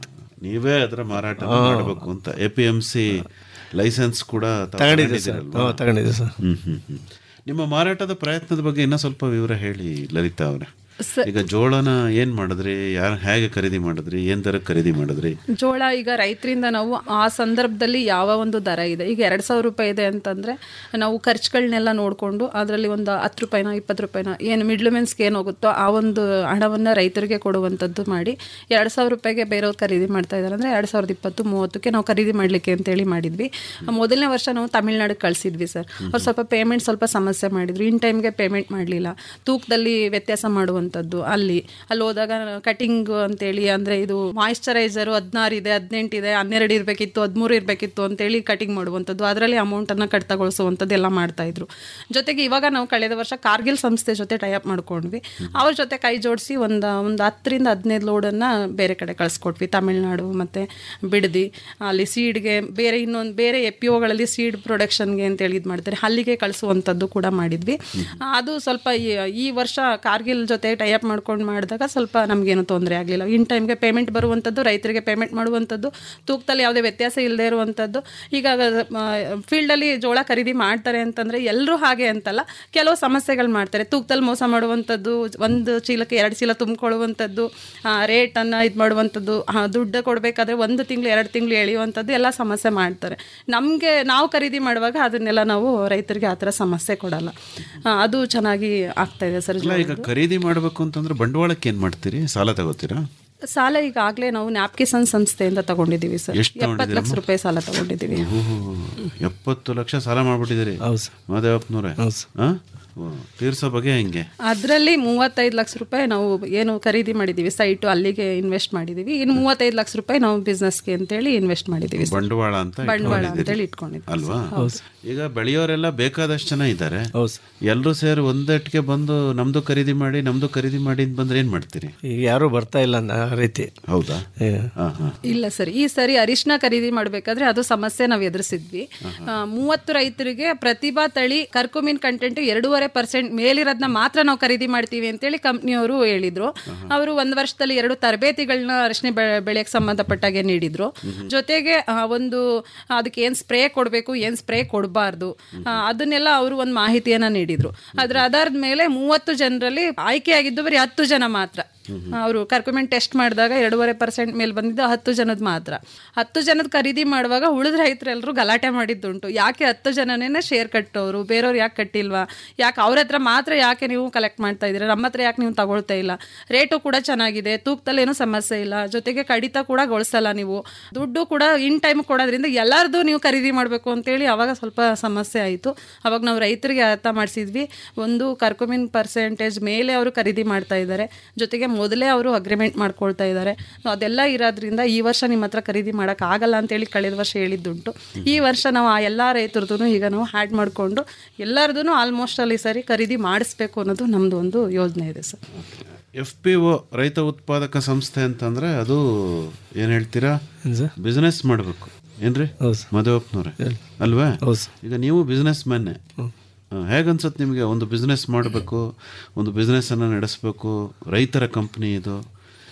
ನೀವೇ ಅದರ ಮಾರಾಟ ಹಾ. ಮಾಡಬೇಕು ಅಂತ A P M C license ಕೂಡ ತಾವು ತಗೊಂಡಿದ್ದೀವಿ ಸರ್. ತಗೊಂಡಿದ್ದೀರಲ್ವಾ? ಹ್ಞೂ, ತಗೊಂಡಿದ್ದೀವಿ ಸರ್. ಹ್ಮ್ ಹ್ಮ್ ಹ್ಮ್. ನಿಮ್ಮ ಮಾರಾಟದ ಪ್ರಯತ್ನದ ಬಗ್ಗೆ ಇನ್ನೂ ಸ್ವಲ್ಪ ವಿವರ ಹೇಳಿ ಲಲಿತಾ ಅವರೇ ಈಗ ಜೋಳನ ಏನ್ ಮಾಡಿದ್ರಿ ಯಾರು ಹೇಗೆ ಖರೀದಿ ಮಾಡಿದ್ರಿ ಏನ್ ದರ ಖರೀದಿ ಮಾಡಿದ್ರಿ ಜೋಳ ಈಗ ರೈತರಿಂದ ನಾವು ಆ ಸಂದರ್ಭದಲ್ಲಿ ಯಾವ ಒಂದು ದರ ಇದೆ ಈಗ ಎರಡು ಸಾವಿರ ರೂಪಾಯಿ ಇದೆ ಅಂತಂದ್ರೆ ನಾವು ಖರ್ಚುಗಳನ್ನೆಲ್ಲ ನೋಡಿಕೊಂಡು ಅದರಲ್ಲಿ ಒಂದು ಹತ್ತು ರೂಪಾಯಿನ ಇಪ್ಪತ್ತು ರೂಪಾಯಿನ ಏನು ಮಿಡ್ಲ್ ಮೆನ್ಸ್ಗೆ ಏನು ಹೋಗುತ್ತೋ ಆ ಒಂದು ಹಣವನ್ನು ರೈತರಿಗೆ ಕೊಡುವಂಥದ್ದು ಮಾಡಿ ಎರಡು ಸಾವಿರ ರೂಪಾಯಿಗೆ ಬೇರೆಯವ್ರು ಖರೀದಿ ಮಾಡ್ತಾ ಇದ್ದಾರೆ ಅಂದರೆ ಎರಡು ಸಾವಿರದ ಇಪ್ಪತ್ತು ಮೂವತ್ತಕ್ಕೆ ನಾವು ಖರೀದಿ ಮಾಡಲಿಕ್ಕೆ ಅಂತೇಳಿ ಮಾಡಿದ್ವಿ ಮೊದಲನೇ ವರ್ಷ ನಾವು ತಮಿಳ್ನಾಡಿಗೆ ಕಳಿಸಿದ್ವಿ ಸರ್ ಅವ್ರು ಸ್ವಲ್ಪ ಪೇಮೆಂಟ್ ಸ್ವಲ್ಪ ಸಮಸ್ಯೆ ಮಾಡಿದ್ರು ಇನ್ ಟೈಮ್ಗೆ ಪೇಮೆಂಟ್ ಮಾಡಲಿಲ್ಲ ತೂಕದಲ್ಲಿ ವ್ಯತ್ಯಾಸ ಮಾಡುವಂಥದ್ದು ಅಲ್ಲಿ ಅಲ್ಲಿ ಹೋದಾಗ ಕಟಿಂಗ್ ಅಂತೇಳಿ ಅಂದರೆ ಇದು ಮಾಯಿಶ್ಚರೈಸರು ಹದಿನಾರು ಇದೆ ಹದಿನೆಂಟು ಇದೆ ಹನ್ನೆರಡು ಇರಬೇಕಿತ್ತು ಹದಿಮೂರು ಇರಬೇಕಿತ್ತು ಅಂತೇಳಿ ಕಟಿಂಗ್ ಮಾಡುವಂಥದ್ದು ಅದರಲ್ಲಿ ಅಮೌಂಟನ್ನು ಕಡಿತಗೊಳಿಸುವಂಥದ್ದು ಎಲ್ಲ ಮಾಡ್ತಾ ಇದ್ರು ಜೊತೆಗೆ ಇವಾಗ ನಾವು ಕಳೆದ ವರ್ಷ ಕಾರ್ಗಿಲ್ ಸಂಸ್ಥೆ ಜೊತೆ ಟೈಅಪ್ ಮಾಡ್ಕೊಂಡ್ವಿ ಅವ್ರ ಜೊತೆ ಕೈ ಜೋಡಿಸಿ ಒಂದು ಒಂದು ಹತ್ತರಿಂದ ಹದಿನೈದು ಲೋಡನ್ನು ಬೇರೆ ಕಡೆ ಕಳಿಸ್ಕೊಟ್ವಿ ತಮಿಳ್ನಾಡು ಮತ್ತು ಬಿಡದಿ ಅಲ್ಲಿ ಸೀಡ್ಗೆ ಬೇರೆ ಇನ್ನೊಂದು ಬೇರೆ ಎ ಪಿ ಒಗಳಲ್ಲಿ ಸೀಡ್ ಪ್ರೊಡಕ್ಷನ್ಗೆ ಅಂತೇಳಿ ಇದು ಮಾಡ್ತಾರೆ ಅಲ್ಲಿಗೆ ಕಳಿಸುವಂಥದ್ದು ಕೂಡ ಮಾಡಿದ್ವಿ ಅದು ಸ್ವಲ್ಪ ಈ- ಈ ವರ್ಷ ಕಾರ್ಗಿಲ್ ಜೊತೆ ಟೈಅಪ್ ಮಾಡ್ಕೊಂಡು ಮಾಡಿದಾಗ ಸ್ವಲ್ಪ ನಮಗೇನು ತೊಂದರೆ ಆಗಲಿಲ್ಲ ಇನ್ ಟೈಮ್ಗೆ ಪೇಮೆಂಟ್ ಬರುವಂಥದ್ದು ರೈತರಿಗೆ ಪೇಮೆಂಟ್ ಮಾಡುವಂಥದ್ದು ತೂಕದಲ್ಲಿ ಯಾವುದೇ ವ್ಯತ್ಯಾಸ ಇಲ್ಲದೆ ಇರುವಂಥದ್ದು ಈಗ ಫೀಲ್ಡಲ್ಲಿ ಜೋಳ ಖರೀದಿ ಮಾಡ್ತಾರೆ ಅಂತಂದರೆ ಎಲ್ಲರೂ ಹಾಗೆ ಅಂತಲ್ಲ ಕೆಲವು ಸಮಸ್ಯೆಗಳು ಮಾಡ್ತಾರೆ ತೂಕದಲ್ಲಿ ಮೋಸ ಮಾಡುವಂಥದ್ದು ಒಂದು ಚೀಲಕ್ಕೆ ಎರಡು ಚೀಲ ತುಂಬಿಕೊಳ್ಳುವಂಥದ್ದು ರೇಟನ್ನು ಇದು ಮಾಡುವಂಥದ್ದು ಆ, ದುಡ್ಡು ಕೊಡಬೇಕಾದ್ರೆ ಒಂದು ತಿಂಗಳು ಎರಡು ತಿಂಗಳು ಎಳೆಯುವಂಥದ್ದು ಎಲ್ಲ ಸಮಸ್ಯೆ ಮಾಡ್ತಾರೆ ನಮಗೆ ನಾವು ಖರೀದಿ ಮಾಡುವಾಗ ಅದನ್ನೆಲ್ಲ ನಾವು ರೈತರಿಗೆ ಆ ಥರ ಸಮಸ್ಯೆ ಕೊಡಲ್ಲ ಆ, ಅದು ಚೆನ್ನಾಗಿ ಆಗ್ತಾ ಇದೆ ಸರ್ ಅಲ್ಲ ಈಗ ಖರೀದಿ ಮಾಡಬೇಕು ಅಂತಂದ್ರೆ ಬಂಡವಾಳಕ್ಕೆ ಏನ್ ಮಾಡ್ತೀರಿ ಸಾಲ ತಗೋತೀರಾ ಸಾಲ ಈಗಾಗಲೇ ನಾವು ನ್ಯಾಪ್ಕಿಸನ್ ಸಂಸ್ಥೆಯಿಂದ ತಗೊಂಡಿದ್ದೀವಿ ಸರ್ ಎಷ್ಟು ಎಪ್ಪತ್ತು ಲಕ್ಷ ತಗೊಂಡಿದ್ದೀರಮ್ಮ? ರೂಪಾಯಿ ಸಾಲ ತಗೊಂಡಿದ್ದೀವಿ ಓಹೋ, ಎಪ್ಪತ್ತು ಲಕ್ಷ ಸಾಲ ಮಾಡ್ಬಿಟ್ಟಿದ್ದೀರಿ ಮಾದೇವಪ್ಪನವ್ರೆ ಹಾ? ಓ, ತೀರ್ಸೋ ಬಗ್ಗೆ ಹೆಂಗೆ ಅದರಲ್ಲಿ ಮೂವತ್ತೈದು ಲಕ್ಷ ರೂಪಾಯಿ ನಾವು ಏನು ಖರೀದಿ ಮಾಡಿದ್ದೀವಿ ಸೈಟು ಅಲ್ಲಿಗೆ ಇನ್ವೆಸ್ಟ್ ಮಾಡಿದ್ದೀವಿ ಇನ್ನು ಮೂವತ್ತೈದು ಲಕ್ಷ ರೂಪಾಯಿ ನಾವು ಬಿಸ್ನೆಸ್ಗೆ ಅಂತೇಳಿ ಇನ್ವೆಸ್ಟ್ ಮಾಡಿದ್ದೀವಿ ಸರ್. ಬಂಡವಾಳ ಅಂತ ಬಂಡವಾಳ ಇಟ್ಕೊಂಡಿದ್ದೀರಿ. ಅಂತೇಳಿ ಇಟ್ಕೊಂಡಿದ್ದೀವಿ ಅಲ್ವಾ ಹೌದು. ಈಗ ಬೆಳೆಯೋರೆಲ್ಲ ಬೇಕಾದಷ್ಟು ಜನ ಇದ್ದಾರೆ ಎಲ್ಲರೂ ಸೇರಿ ಒಂದಟ್ಟಿಗೆ ಬಂದು ನಮ್ದು ಖರೀದಿ ಮಾಡಿ ನಮ್ದು ಖರೀದಿ ಮಾಡಿ ಅಂತ ಬಂದ್ರೆ ಏನ್ ಮಾಡ್ತೀರಿ ಈಗ ಯಾರೂ ಬರ್ತಾ ಇಲ್ಲ ಅನ್ನೋ ರೀತಿ ಹೌದಾ ಹಾ ಹಾ ಇಲ್ಲ ಸರ್ ಈ ಸರಿ ಅರಿಶಿನ ಖರೀದಿ ಮಾಡಬೇಕಾದ್ರೆ ಅದು ಸಮಸ್ಯೆ ನಾವು ಎದುರಿಸಿದ್ವಿ ಆ, ಮೂವತ್ತು ರೈತರಿಗೆ ಪ್ರತಿಭಾ ತಳಿ ಕರ್ಕುಮಿನ್ ಕಂಟೆಂಟ್ ಎರಡೂವರೆ ಪರ್ಸೆಂಟ್ ಮೇಲಿರೋದನ್ನ ಮಾತ್ರ ನಾವು ಖರೀದಿ ಮಾಡ್ತೀವಿ ಅಂತೇಳಿ ಕಂಪ್ನಿಯವರು ಹೇಳಿದ್ರು ಅವರು ಒಂದು ವರ್ಷದಲ್ಲಿ ಎರಡು ತರಬೇತಿಗಳನ್ನ ಅರಿಶಿನ ಬೆ- ಬೆಳೆಯಕ್ಕೆ ಸಂಬಂಧಪಟ್ಟಾಗೆ ನೀಡಿದ್ರು ಜೊತೆಗೆ ಆ, ಒಂದು ಅದಕ್ಕೆ ಏನು ಸ್ಪ್ರೇ ಕೊಡಬೇಕು ಏನು ಸ್ಪ್ರೇ ಕೊಡಬಾರ್ದು ಅದನ್ನೆಲ್ಲ ಅವರು ಒಂದು ಮಾಹಿತಿಯನ್ನ ನೀಡಿದ್ರು ಅದರ ಆಧಾರದ ಮೇಲೆ ಮೂವತ್ತು ಜನರಲ್ಲಿ ಆಯ್ಕೆಯಾಗಿದ್ದು ಬರೀ ಹತ್ತು ಜನ ಮಾತ್ರ ಅವರು ಕರ್ಕುಮೆಂಟ್ ಟೆಸ್ಟ್ ಮಾಡಿದಾಗ ಎರಡೂವರೆ ಪರ್ಸೆಂಟ್ ಮೇಲೆ ಬಂದಿದ್ದು ಹತ್ತು ಜನದ ಮಾತ್ರ ಹತ್ತು ಜನದ ಖರೀದಿ ಮಾಡುವಾಗ ಉಳಿದ ರೈತರೆಲ್ಲರೂ ಗಲಾಟೆ ಮಾಡಿದ್ದುಂಟು ಯಾಕೆ ಹತ್ತು ಜನನೇ ಶೇರ್ ಕಟ್ಟೋರು ಬೇರೆಯವ್ರು ಯಾಕೆ ಕಟ್ಟಿಲ್ವಾ ಯಾಕೆ ಅವ್ರ ಹತ್ರ ಮಾತ್ರ ಯಾಕೆ ನೀವು ಕಲೆಕ್ಟ್ ಮಾಡ್ತಾ ಇದ್ದೀರಾ ನಮ್ಮ ಹತ್ರ ಯಾಕೆ ನೀವು ತಗೊಳ್ತಾ ಇಲ್ಲ ರೇಟು ಕೂಡ ಚೆನ್ನಾಗಿದೆ ತೂಕದಲ್ಲಿ ಏನೂ ಸಮಸ್ಯೆ ಇಲ್ಲ ಜೊತೆಗೆ ಕಡಿತ ಕೂಡ ಗೊಳಿಸಲ್ಲ ನೀವು ದುಡ್ಡು ಕೂಡ ಇನ್ ಟೈಮ್ ಕೊಡೋದ್ರಿಂದ ಎಲ್ಲರದು ನೀವು ಖರೀದಿ ಮಾಡಬೇಕು ಅಂತೇಳಿ ಅವಾಗ ಸ್ವಲ್ಪ ಸಮಸ್ಯೆ ಆಯಿತು ಅವಾಗ ನಾವು ರೈತರಿಗೆ ಅರ್ಥ ಮಾಡಿಸಿದ್ವಿ ಒಂದು ಕರ್ಕೊಮಿನ್ ಪರ್ಸೆಂಟೇಜ್ ಮೇಲೆ ಅವರು ಖರೀದಿ ಮಾಡ್ತಾ ಇದ್ದಾರೆ ಜೊತೆಗೆ ಮೊದಲೇ ಅವರು ಅಗ್ರಿಮೆಂಟ್ ಮಾಡ್ಕೊಳ್ತಾ ಇದ್ದಾರೆ ಸೊ ಅದೆಲ್ಲ ಇರೋದ್ರಿಂದ ಈ ವರ್ಷ ನಿಮ್ಮ ಹತ್ರ ಖರೀದಿ ಮಾಡೋಕ್ಕಾಗಲ್ಲ ಅಂತೇಳಿ ಕಳೆದ ವರ್ಷ ಹೇಳಿದ್ದುಂಟು ಈ ವರ್ಷ ನಾವು ಆ ಎಲ್ಲ ರೈತರದ್ದು ಈಗ ನಾವು ಹ್ಯಾಡ್ ಮಾಡಿಕೊಂಡು ಎಲ್ಲರದೂ ಆಲ್ಮೋಸ್ಟ್ ಅಲ್ಲಿ ಸರಿ ಖರೀದಿ ಮಾಡಿಸ್ಬೇಕು ಅನ್ನೋದು ನಮ್ಮದು ಒಂದು ಯೋಜನೆ ಇದೆ ಸರ್ ಎಫ್ ಪಿ ಒ ರೈತ ಉತ್ಪಾದಕ ಸಂಸ್ಥೆ ಅಂತಂದ್ರೆ ಅದು ಏನ್ ಹೇಳ್ತೀರಾ ಬಿಸ್ನೆಸ್ ಮಾಡಬೇಕು ಏನ್ರಿ ಮದುವಪ್ಪನವ್ರೆ ಅಲ್ವಾ ಈಗ ನೀವು ಬಿಸ್ನೆಸ್ ಮ್ಯಾನೆ ಹೇಗನ್ಸುತ್ತೆ ನಿಮಗೆ ಒಂದು ಬಿಸ್ನೆಸ್ ಮಾಡಬೇಕು ಒಂದು ಬಿಸ್ನೆಸ್ಸನ್ನು ನಡೆಸಬೇಕು ರೈತರ ಕಂಪ್ನಿ ಇದು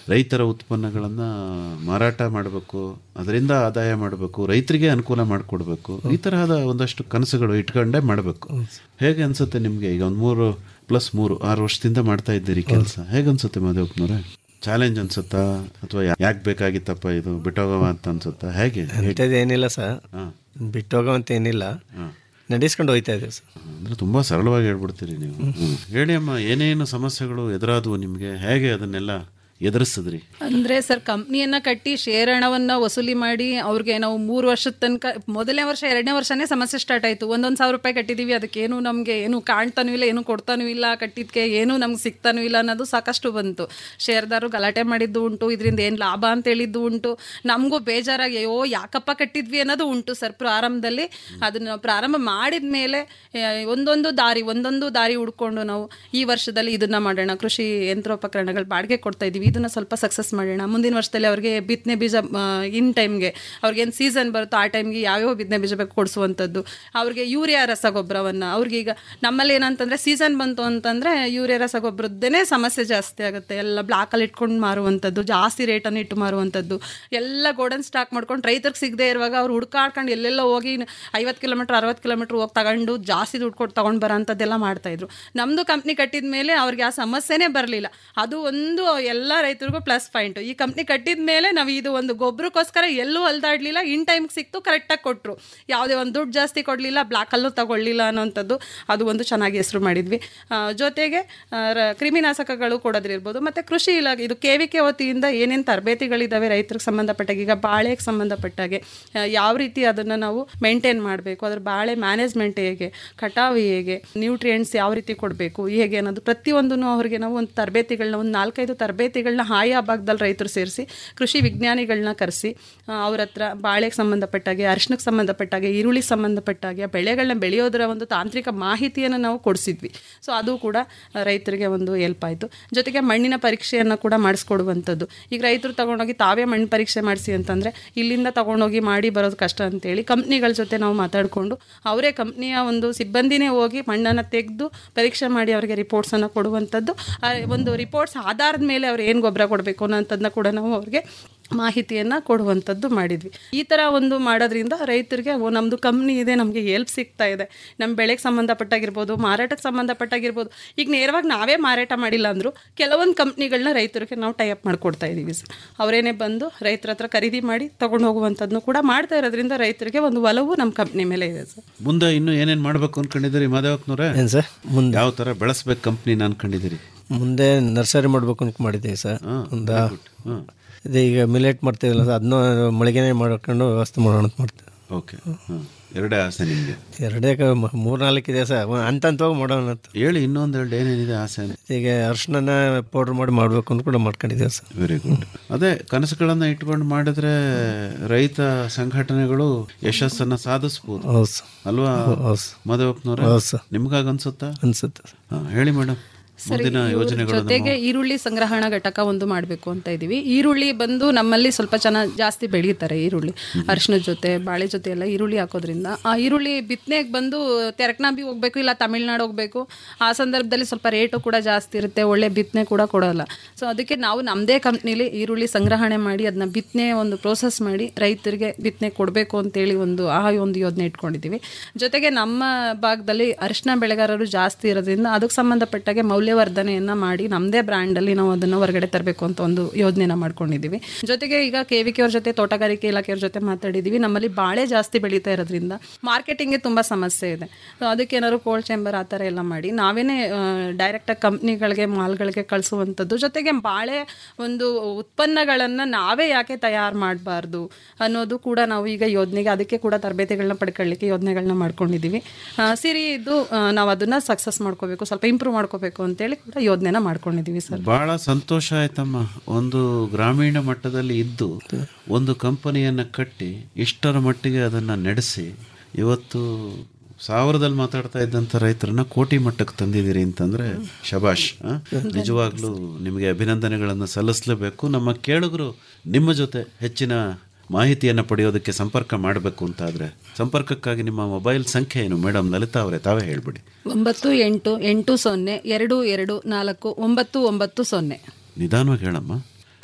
ರೈತರ ಉತ್ಪನ್ನಗಳನ್ನ ಮಾರಾಟ ಮಾಡಬೇಕು ಅದರಿಂದ ಆದಾಯ ಮಾಡಬೇಕು ರೈತರಿಗೆ ಅನುಕೂಲ ಮಾಡಿಕೊಡ್ಬೇಕು ಈ ತರಹದ ಒಂದಷ್ಟು ಕನಸುಗಳು ಇಟ್ಕೊಂಡೇ ಮಾಡಬೇಕು ಹೇಗೆ ಅನ್ಸುತ್ತೆ ನಿಮಗೆ ಈಗ ಒಂದು ಮೂರು ಪ್ಲಸ್ ಮೂರು ಆರು ವರ್ಷದಿಂದ ಮಾಡ್ತಾ ಇದ್ದೀರಿ ಕೆಲಸ ಹೇಗೆ ಅನ್ಸುತ್ತೆ ಮಾದೇವಪ್ಪನವ್ರೆ ಚಾಲೆಂಜ್ ಅನ್ಸುತ್ತಾ ಅಥವಾ ಯಾಕೆ ಬೇಕಾಗಿತ್ತಪ್ಪ ಇದು ಬಿಟ್ಟೋಗವ ಅಂತ ಅನ್ಸುತ್ತಾ ಹೇಗೆ ಅಂಥದ್ದು ಏನಿಲ್ಲ ಸರ್ ಬಿಟ್ಟೋಗೋವಂತ ಏನಿಲ್ಲ ನಡೆಸ್ಕೊಂಡು ಹೋಗ್ತಾ ಇದ್ದೀವಿ ಸರ್ ಅಂದ್ರೆ ತುಂಬಾ ಸರಳವಾಗಿ ಹೇಳ್ಬಿಡ್ತೀರಿ ನೀವು ಹ್ಮ್. ಹೇಳಿ ಅಮ್ಮ ಏನೇನು ಸಮಸ್ಯೆಗಳು ಎದುರಾದವು ನಿಮಗೆ ಹೇಗೆ ಅದನ್ನೆಲ್ಲ ಎದುರಿಸಿದ್ರಿ ಅಂದ್ರೆ ಸರ್ ಕಂಪ್ನಿಯನ್ನ ಕಟ್ಟಿ ಶೇರ್ ಹಣವನ್ನ ವಸೂಲಿ ಮಾಡಿ ಅವ್ರಿಗೆ ನಾವು ಮೂರು ವರ್ಷದ ತನಕ ಮೊದಲನೇ ವರ್ಷ ಎರಡನೇ ವರ್ಷನೇ ಸಮಸ್ಯೆ ಸ್ಟಾರ್ಟ್ ಆಯ್ತು ಒಂದೊಂದು ಸಾವಿರ ರೂಪಾಯಿ ಕಟ್ಟಿದೀವಿ ಅದಕ್ಕೇನು ನಮಗೆ ಏನು ಕಾಣ್ತಾನೂ ಇಲ್ಲ ಏನು ಕೊಡ್ತಾನೂ ಇಲ್ಲ ಕಟ್ಟಿದ್ಕೆ ಏನು ನಮ್ಗೆ ಸಿಗ್ತಾನೂ ಇಲ್ಲ ಅನ್ನೋದು ಸಾಕಷ್ಟು ಬಂತು ಶೇರ್ದಾರು ಗಲಾಟೆ ಮಾಡಿದ್ದು ಉಂಟು ಇದರಿಂದ ಏನು ಲಾಭ ಅಂತ ಹೇಳಿದ್ದು ಉಂಟು ನಮಗೂ ಬೇಜಾರಾಗಿ ಅಯ್ಯೋ ಯಾಕಪ್ಪ ಕಟ್ಟಿದ್ವಿ ಅನ್ನೋದು ಉಂಟು ಸರ್ ಪ್ರಾರಂಭದಲ್ಲಿ ಅದನ್ನ ಪ್ರಾರಂಭ ಮಾಡಿದ ಮೇಲೆ ಒಂದೊಂದು ದಾರಿ ಒಂದೊಂದು ದಾರಿ ಹುಡ್ಕೊಂಡು ನಾವು ಈ ವರ್ಷದಲ್ಲಿ ಇದನ್ನ ಮಾಡೋಣ ಕೃಷಿ ಯಂತ್ರೋಪಕರಣಗಳು ಬಾಡಿಗೆ ಕೊಡ್ತಾ ಇದೀವಿ ಇದನ್ನ ಸ್ವಲ್ಪ ಸಕ್ಸಸ್ ಮಾಡೋಣ ಮುಂದಿನ ವರ್ಷದಲ್ಲಿ ಅವ್ರಿಗೆ ಬಿತ್ತನೆ ಬೀಜ ಇನ್ ಟೈಮ್ಗೆ ಅವ್ರಿಗೆ ಏನು ಸೀಸನ್ ಬರುತ್ತೋ ಆ ಟೈಮ್ಗೆ ಯಾವ್ಯಾವ ಬಿತ್ತನೆ ಬೀಜ ಬೇಕು ಕೊಡಿಸುವಂಥದ್ದು ಅವ್ರಿಗೆ ಯೂರಿಯಾ ರಸಗೊಬ್ಬರವನ್ನು ಅವ್ರಿಗೆ ಈಗ ನಮ್ಮಲ್ಲಿ ಏನಂತಂದ್ರೆ ಸೀಸನ್ ಬಂತು ಅಂತಂದ್ರೆ ಯೂರಿಯಾ ರಸಗೊಬ್ಬರದ್ದೇನೆ ಸಮಸ್ಯೆ ಜಾಸ್ತಿ ಆಗುತ್ತೆ ಎಲ್ಲ ಬ್ಲಾಕಲ್ಲಿ ಇಟ್ಕೊಂಡು ಮಾರುವಂಥದ್ದು ಜಾಸ್ತಿ ರೇಟನ್ನು ಇಟ್ಟು ಮಾರುವಂಥದ್ದು ಎಲ್ಲ ಗೋಡನ್ ಸ್ಟಾಕ್ ಮಾಡ್ಕೊಂಡು ರೈತರಿಗೆ ಸಿಗದೆ ಇರುವಾಗ ಅವ್ರು ಹುಡ್ಕಾಡ್ಕೊಂಡು ಎಲ್ಲೆಲ್ಲೋ ಹೋಗಿ ಐವತ್ತು ಕಿಲೋಮೀಟ್ರ್ ಅರವತ್ತು ಕಿಲೋಮೀಟ್ರ್ ಹೋಗಿ ತಗೊಂಡು ಜಾಸ್ತಿ ದುಡ್ಡು ಕೊಟ್ಟು ತಗೊಂಡು ಬರೋ ಅಂಥದ್ದೆಲ್ಲ ಮಾಡ್ತಾಯಿದ್ರು ನಮ್ಮದು ಕಂಪ್ನಿ ಕಟ್ಟಿದ ಮೇಲೆ ಅವ್ರಿಗೆ ಆ ಸಮಸ್ಯೆನೇ ಬರಲಿಲ್ಲ ಅದು ಒಂದು ಎಲ್ಲ ರೈತರಿಗೂ ಪ್ಲಸ್ ಪಾಯಿಂಟು ಈ ಕಂಪ್ನಿ ಕಟ್ಟಿದ ಮೇಲೆ ನಾವು ಇದು ಒಂದು ಗೊಬ್ಬರಕ್ಕೋಸ್ಕರ ಎಲ್ಲೂ ಅಲ್ದಾಡ್ಲಿಲ್ಲ ಇನ್ ಟೈಮ್ಗೆ ಸಿಕ್ತು ಕರೆಕ್ಟಾಗಿ ಕೊಟ್ಟರು ಯಾವುದೇ ಒಂದು ದುಡ್ಡು ಜಾಸ್ತಿ ಕೊಡಲಿಲ್ಲ ಬ್ಲ್ಯಾಕಲ್ಲೂ ತಗೊಳ್ಳಿಲ್ಲ ಅನ್ನೋಂಥದ್ದು ಅದು ಒಂದು ಚೆನ್ನಾಗಿ ಹೆಸರು ಮಾಡಿದ್ವಿ ಆ, ಜೊತೆಗೆ ಆ, ರ- ಕ್ರಿಮಿನಾಶಕಗಳು ಕೊಡೋದ್ರಿರ್ಬೋದು ಮತ್ತು ಕೃಷಿ ಇಲಾಖೆ ಇದು ಕೆ ವಿ ಕೆ ವತಿಯಿಂದ ಏನೇನು ತರಬೇತಿಗಳಿದ್ದಾವೆ ರೈತರಿಗೆ ಸಂಬಂಧಪಟ್ಟಾಗ ಈಗ ಬಾಳೆಗೆ ಸಂಬಂಧಪಟ್ಟಾಗೆ ಆ, ಯಾವ ರೀತಿ ಅದನ್ನು ನಾವು ಮೇಂಟೈನ್ ಮಾಡಬೇಕು ಅದ್ರ ಬಾಳೆ ಮ್ಯಾನೇಜ್ಮೆಂಟ್ ಹೇಗೆ ಕಟಾವು ಹೇಗೆ ನ್ಯೂಟ್ರಿಯೆಂಟ್ಸ್ ಯಾವ ರೀತಿ ಕೊಡಬೇಕು ಹೇಗೆ ಅನ್ನೋದು ಪ್ರತಿಯೊಂದನ್ನು ಅವರಿಗೆ ನಾವು ಒಂದು ತರಬೇತಿಗಳನ್ನ ಒಂದು ನಾಲ್ಕೈದು ತರಬೇತಿಗಳನ್ನ ಆಯಾ ಭಾಗದಲ್ಲಿ ರೈತರು ಸೇರಿಸಿ ಕೃಷಿ ವಿಜ್ಞಾನಿಗಳನ್ನ ಕರೆಸಿ ಅವ್ರ ಹತ್ರ ಬಾಳೆಗೆ ಸಂಬಂಧಪಟ್ಟಾಗೆ ಅರಿಶಿನಕ್ಕೆ ಸಂಬಂಧಪಟ್ಟಾಗೆ ಈರುಳ್ಳಿಗೆ ಸಂಬಂಧಪಟ್ಟಾಗೆ ಬೆಳೆಗಳನ್ನ ಬೆಳೆಯೋದರ ಒಂದು ತಾಂತ್ರಿಕ ಮಾಹಿತಿಯನ್ನು ನಾವು ಕೊಡಿಸಿದ್ವಿ ಸೊ ಅದು ಕೂಡ ಆ, ರೈತರಿಗೆ ಒಂದು ಹೆಲ್ಪ್ ಆಯಿತು ಜೊತೆಗೆ ಮಣ್ಣಿನ ಪರೀಕ್ಷೆಯನ್ನು ಕೂಡ ಮಾಡಿಸ್ಕೊಡುವಂಥದ್ದು ಈಗ ರೈತರು ತಗೊಂಡೋಗಿ ತಾವೇ ಮಣ್ಣು ಪರೀಕ್ಷೆ ಮಾಡಿಸಿ ಅಂತಂದರೆ ಇಲ್ಲಿಂದ ತಗೊಂಡೋಗಿ ಮಾಡಿ ಬರೋದು ಕಷ್ಟ ಅಂತೇಳಿ ಕಂಪ್ನಿಗಳ ಜೊತೆ ನಾವು ಮಾತಾಡಿಕೊಂಡು ಅವರೇ ಕಂಪ್ನಿಯ ಒಂದು ಸಿಬ್ಬಂದಿನೇ ಹೋಗಿ ಮಣ್ಣನ್ನು ತೆಗೆದು ಪರೀಕ್ಷೆ ಮಾಡಿ ಅವರಿಗೆ ರಿಪೋರ್ಟ್ಸನ್ನು ಕೊಡುವಂಥದ್ದು ಆ ಒಂದು ರಿಪೋರ್ಟ್ಸ್ ಆಧಾರದ ಮೇಲೆ ಅವ್ರು ಏನು ಗೊಬ್ಬರ ಕೊಡಬೇಕು ಅನ್ನೋಂಥದ್ದನ್ನ ಕೂಡ ನಾವು ಅವ್ರಿಗೆ ಮಾಹಿತಿಯನ್ನು ಕೊಡುವಂಥದ್ದು ಮಾಡಿದ್ವಿ ಈ ಥರ ಒಂದು ಮಾಡೋದ್ರಿಂದ ರೈತರಿಗೆ ಓ ನಮ್ಮದು ಕಂಪ್ನಿ ಇದೆ ನಮಗೆ ಹೆಲ್ಪ್ ಸಿಗ್ತಾ ಇದೆ ನಮ್ಮ ಬೆಳೆಗೆ ಸಂಬಂಧಪಟ್ಟಾಗಿರ್ಬೋದು ಮಾರಾಟಕ್ಕೆ ಸಂಬಂಧಪಟ್ಟಾಗಿರ್ಬೋದು ಈಗ ನೇರವಾಗಿ ನಾವೇ ಮಾರಾಟ ಮಾಡಿಲ್ಲ ಅಂದರೂ ಕೆಲವೊಂದು ಕಂಪ್ನಿಗಳನ್ನ ರೈತರಿಗೆ ನಾವು ಟೈಅಪ್ ಮಾಡಿಕೊಡ್ತಾ ಇದ್ದೀವಿ ಸರ್ ಅವರೇನೆ ಬಂದು ರೈತರ ಹತ್ರ ಖರೀದಿ ಮಾಡಿ ತೊಗೊಂಡು ಹೋಗುವಂಥದ್ದನ್ನು ಕೂಡ ಮಾಡ್ತಾ ಇರೋದ್ರಿಂದ ರೈತರಿಗೆ ಒಂದು ಒಲವು ನಮ್ಮ ಕಂಪ್ನಿ ಮೇಲೆ ಇದೆ ಸರ್ ಮುಂದೆ ಇನ್ನು ಏನೇನ್ ಮಾಡ್ಬೇಕು ಅನ್ಕೊಂಡಿದ್ದೀರಿ ಮಾದೇವಪ್ಪನವ್ರೆ ಏನು ಸರ್ ಮುಂದೆ ಯಾವ ತರ ಬೆಳೆಸ್ಬೇಕು ಕಂಪ್ನಿನ ಅನ್ಕೊಂಡಿದ್ದೀರಿ ಮುಂದೆ ನರ್ಸರಿ ಮಾಡಬೇಕು ಅಂತ ಮಾಡಿದ್ದೀವಿ ಸರ್ ಒಂದು ಅದೇ ಈಗ ಮಿಲೆಟ್ ಮಾಡ್ತೀವಲ್ಲ ಸರ್ ಅದನ್ನೂ ಮಳಿಗೆನೇ ಮಾಡ್ಕೊಂಡು ವ್ಯವಸ್ಥೆ ಮಾಡೋಣ ಅಂತ ಮಾಡ್ತೀವಿ ಓಕೆ ಎರಡೇ ಆಸೆ ನಿಮಗೆ ಎರಡೇ ಮೂರು ನಾಲ್ಕು ಇದೆ ಸರ್ ಅಂತ ಹಂತವಾಗಿ ಮಾಡೋಣ ಅಂತ ಹೇಳಿ ಇನ್ನೊಂದು ಎರಡು ಏನೇನಿದೆ ಆಸೆ ಅಂತ ಈಗ ಅರ್ಶಿನ ಪೌಡ್ರ್ ಮಾಡಿ ಮಾಡಬೇಕು ಅಂತ ಕೂಡ ಮಾಡ್ಕೊಂಡಿದ್ದೇವೆ ಸರ್ ವೆರಿ ಗುಡ್ ಅದೇ ಕನಸುಗಳನ್ನ ಇಟ್ಕೊಂಡು ಮಾಡಿದ್ರೆ ರೈತ ಸಂಘಟನೆಗಳು ಯಶಸ್ಸನ್ನ ಸಾಧಿಸ್ಬೋದು ಹೌದು ಸರ್ ಅಲ್ವಾ ಹೌದು ಸರ್. ಮಾಧವಪ್ಪನವ್ರ ಹೌದು ಸರ್. ನಿಮ್ಗಾಗ ಅನ್ಸುತ್ತಾ ಅನ್ಸುತ್ತೆ ಹಾ, ಹೇಳಿ ಮೇಡಮ್ ಸರಿ ಮುಂದಿನ ಇವ್ರ ಯೋಜನೆಗಳು ಜೊತೆಗೆ ಈರುಳ್ಳಿ ಸಂಗ್ರಹಣಾ ಘಟಕ ಒಂದು ಮಾಡಬೇಕು ಅಂತ ಇದೀವಿ ಈರುಳ್ಳಿ ಬಂದು ನಮ್ಮಲ್ಲಿ ಸ್ವಲ್ಪ ಚೆನ್ನಾಗಿ ಜಾಸ್ತಿ ಬೆಳೀತಾರೆ ಈರುಳ್ಳಿ ಅರಿಶಿನದ ಜೊತೆ ಬಾಳೆ ಜೊತೆ ಎಲ್ಲ ಈರುಳ್ಳಿ ಹಾಕೋದ್ರಿಂದ ಆ ಈರುಳ್ಳಿ ಬಿತ್ತನೆಗೆ ಬಂದು ತೆರಕನಾಬಿ ಹೋಗ್ಬೇಕು ಇಲ್ಲ ತಮಿಳ್ನಾಡು ಹೋಗ್ಬೇಕು ಆ ಸಂದರ್ಭದಲ್ಲಿ ಸ್ವಲ್ಪ ರೇಟು ಕೂಡ ಜಾಸ್ತಿ ಇರುತ್ತೆ ಒಳ್ಳೆ ಬಿತ್ತನೆ ಕೂಡ ಕೊಡೋಲ್ಲ ಸೊ ಅದಕ್ಕೆ ನಾವು ನಮ್ಮದೇ ಕಂಪ್ನಿಲಿ ಈರುಳ್ಳಿ ಸಂಗ್ರಹಣೆ ಮಾಡಿ ಅದನ್ನ ಬಿತ್ತನೆ ಒಂದು ಪ್ರೋಸೆಸ್ ಮಾಡಿ ರೈತರಿಗೆ ಬಿತ್ತನೆ ಕೊಡಬೇಕು ಅಂತೇಳಿ ಒಂದು ಆ ಒಂದು ಯೋಜನೆ ಇಟ್ಕೊಂಡಿದ್ದೀವಿ ಜೊತೆಗೆ ನಮ್ಮ ಭಾಗದಲ್ಲಿ ಅರಿಶಿನ ಬೆಳೆಗಾರರು ಜಾಸ್ತಿ ಇರೋದ್ರಿಂದ ಅದಕ್ಕೆ ಸಂಬಂಧಪಟ್ಟಾಗೆ ಮೌಲ್ಯವರ್ಧನೆಯನ್ನ ಮಾಡಿ ನಮ್ಮದೇ ಬ್ರ್ಯಾಂಡಲ್ಲಿ ನಾವು ಅದನ್ನು ಹೊರಗಡೆ ತರಬೇಕು ಅಂತ ಒಂದು ಯೋಜನೆನ ಮಾಡ್ಕೊಂಡಿದ್ದೀವಿ ಜೊತೆಗೆ ಈಗ ಕೆ ವಿ ಕೆ ಅವ್ರ ಜೊತೆ ತೋಟಗಾರಿಕೆ ಇಲಾಖೆಯವ್ರ ಜೊತೆ ಮಾತಾಡಿದ್ದೀವಿ ನಮ್ಮಲ್ಲಿ ಬಾಳೆ ಜಾಸ್ತಿ ಬೆಳೀತಾ ಇರೋದ್ರಿಂದ ಮಾರ್ಕೆಟಿಂಗ್ಗೆ ತುಂಬ ಸಮಸ್ಯೆ ಇದೆ ಸೊ ಅದಕ್ಕೆ ಏನಾದ್ರು ಕೋಲ್ಡ್ ಚೇಂಬರ್ ಆ ಥರ ಎಲ್ಲ ಮಾಡಿ ನಾವೇನೇ ಡೈರೆಕ್ಟಾಗಿ ಕಂಪ್ನಿಗಳಿಗೆ ಮಾಲ್ಗಳಿಗೆ ಕಳಿಸುವಂಥದ್ದು ಜೊತೆಗೆ ಬಾಳೆ ಒಂದು ಉತ್ಪನ್ನಗಳನ್ನು ನಾವೇ ಯಾಕೆ ತಯಾರು ಮಾಡಬಾರ್ದು ಅನ್ನೋದು ಕೂಡ ನಾವು ಈಗ ಯೋಜನೆಗೆ ಅದಕ್ಕೆ ಕೂಡ ತರಬೇತಿಗಳನ್ನ ಪಡ್ಕೊಳ್ಳಿಕ್ಕೆ ಯೋಜನೆಗಳನ್ನ ಮಾಡ್ಕೊಂಡಿದ್ದೀವಿ ಆ, ಸಿರಿ ಇದು ಆ, ನಾವು ಅದನ್ನು ಸಕ್ಸಸ್ ಮಾಡ್ಕೋಬೇಕು ಸ್ವಲ್ಪ ಇಂಪ್ರೂವ್ ಮಾಡ್ಕೋಬೇಕು ಅಂತೇಳಿ ಕೂಡ ಯೋಜನೆನ ಮಾಡ್ಕೊಂಡಿದ್ದೀವಿ ಸರ್ ಬಹಳ ಸಂತೋಷ ಆಯ್ತಮ್ಮ ಒಂದು ಗ್ರಾಮೀಣ ಮಟ್ಟದಲ್ಲಿ ಇದ್ದು ಒಂದು ಕಂಪನಿಯನ್ನ ಕಟ್ಟಿ ಇಷ್ಟರ ಮಟ್ಟಿಗೆ ಅದನ್ನ ನಡೆಸಿ ಇವತ್ತು ಸಾವಿರದಲ್ಲಿ ಮಾತಾಡ್ತಾ ಇದ್ದಂಥ ರೈತರನ್ನ ಕೋಟಿ ಮಟ್ಟಕ್ಕೆ ತಂದಿದ್ದೀರಿ ಅಂತಂದ್ರೆ ಶಬಾಷ್ ಆ? ನಿಜವಾಗ್ಲೂ ನಿಮಗೆ ಅಭಿನಂದನೆಗಳನ್ನು ಸಲ್ಲಿಸಲೇಬೇಕು ನಮ್ಮ ಕೇಳುಗರು ನಿಮ್ಮ ಜೊತೆ ಹೆಚ್ಚಿನ ಮಾಹಿತಿಯನ್ನು ಪಡೆಯೋದಕ್ಕೆ ಸಂಪರ್ಕ ಮಾಡಬೇಕು ಅಂತಾದ್ರೆ ಸಂಪರ್ಕಕ್ಕಾಗಿ ನಿಮ್ಮ ಮೊಬೈಲ್ ಸಂಖ್ಯೆ ಏನು ಮೇಡಮ್ ಲಲಿತಾ ಅವರೇ ತಾವೇ ಹೇಳ್ಬಿಡಿ ಒಂಬತ್ತು ಎಂಟು ಎಂಟು ಸೊನ್ನೆ ಎರಡು ಎರಡು ನಾಲ್ಕು ಒಂಬತ್ತು ಒಂಬತ್ತು ಸೊನ್ನೆ ನಿಧಾನವಾಗಿ ಹೇಳಮ್ಮ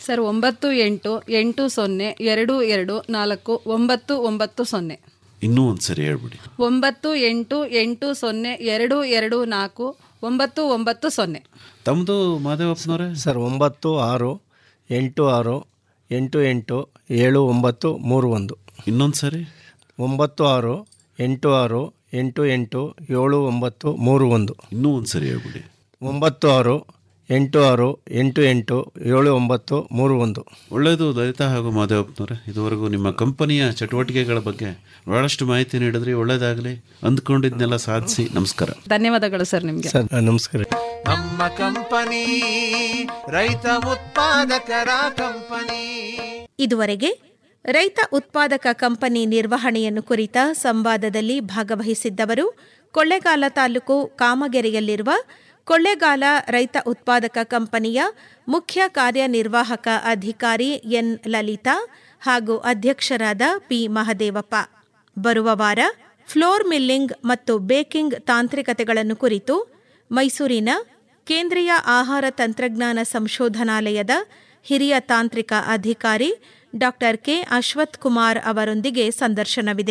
ಸರ್ ಒಂಬತ್ತು ಎಂಟು ಎಂಟು ಸೊನ್ನೆ ಎರಡು ಎರಡು ನಾಲ್ಕು ಒಂಬತ್ತು ಒಂಬತ್ತು ಸೊನ್ನೆ ಇನ್ನೂ ಒಂದು ಸರಿ ಹೇಳ್ಬಿಡಿ ಒಂಬತ್ತು ಎಂಟು ಎಂಟು ಸೊನ್ನೆ ಎರಡು ಎರಡು ನಾಲ್ಕು ಒಂಬತ್ತು ಒಂಬತ್ತು ಸೊನ್ನೆ ತಮ್ಮದು ಮಾದೇವಪ್ಪನವರೇ ಸರ್ ಒಂಬತ್ತು ಆರು ಎಂಟು ಆರು ಎಂಟು ಎಂಟು ಏಳು ಒಂಬತ್ತು ಮೂರು ಒಂದು ಇನ್ನೊಂದು ಸರಿ ಒಂಬತ್ತು ಆರು ಎಂಟು ಆರು ಎಂಟು ಎಂಟು ಏಳು ಒಂಬತ್ತು ಮೂರು ಒಂದು ಇನ್ನೂ ಒಂದು ಸರಿ ಹೇಳ್ಬಿಡಿ ಒಂಬತ್ತು ಆರು ಎಂಟು ಆರು ಎಂಟು ಎಂಟು ಏಳು ಒಂಬತ್ತು ಮೂರು ಒಂದು ಒಳ್ಳೆಯದು ಲಲಿತಾ ಹಾಗೂ ಮಾದೇವಪ್ಪನವರೇ ಇದುವರೆಗೂ ನಿಮ್ಮ ಕಂಪನಿಯ ಚಟುವಟಿಕೆಗಳ ಬಗ್ಗೆ ಬಹಳಷ್ಟು ಮಾಹಿತಿ ನೀಡಿದ್ರಿ ಒಳ್ಳೇದಾಗಲಿ ಅಂದ್ಕೊಂಡಿದ್ನೆಲ್ಲ ಸಾಧಿಸಿ ನಮಸ್ಕಾರ ಧನ್ಯವಾದಗಳು ಸರ್ ನಿಮಗೆ ಸರ್ ನಮಸ್ಕಾರ ನಮ್ಮ ಕಂಪನಿ ರೈತ ಉತ್ಪಾದಕರ ಕಂಪನಿ ಇದುವರೆಗೆ ರೈತ ಉತ್ಪಾದಕ ಕಂಪನಿ ನಿರ್ವಹಣೆಯನ್ನು ಕುರಿತ ಸಂವಾದದಲ್ಲಿ ಭಾಗವಹಿಸಿದ್ದವರು ಕೊಳ್ಳೇಗಾಲ ತಾಲೂಕು ಕಾಮಗೆರೆಯಲ್ಲಿರುವ ಕೊಳ್ಳೇಗಾಲ ರೈತ ಉತ್ಪಾದಕ ಕಂಪನಿಯ ಮುಖ್ಯ ಕಾರ್ಯನಿರ್ವಾಹಕ ಅಧಿಕಾರಿ ಎನ್ ಲಲಿತಾ ಹಾಗೂ ಅಧ್ಯಕ್ಷರಾದ ಪಿ ಮಹದೇವಪ್ಪ ಬರುವ ವಾರ ಫ್ಲೋರ್ ಮಿಲ್ಲಿಂಗ್ ಮತ್ತು ಬೇಕಿಂಗ್ ತಾಂತ್ರಿಕತೆಗಳನ್ನು ಕುರಿತು ಮೈಸೂರಿನ ಕೇಂದ್ರೀಯ ಆಹಾರ ತಂತ್ರಜ್ಞಾನ ಸಂಶೋಧನಾಲಯದ ಹಿರಿಯ ತಾಂತ್ರಿಕ ಅಧಿಕಾರಿ ಡಾಕ್ಟರ್ ಕೆ ಅಶ್ವಥ್ ಕುಮಾರ್ ಅವರೊಂದಿಗೆ ಸಂದರ್ಶನವಿದೆ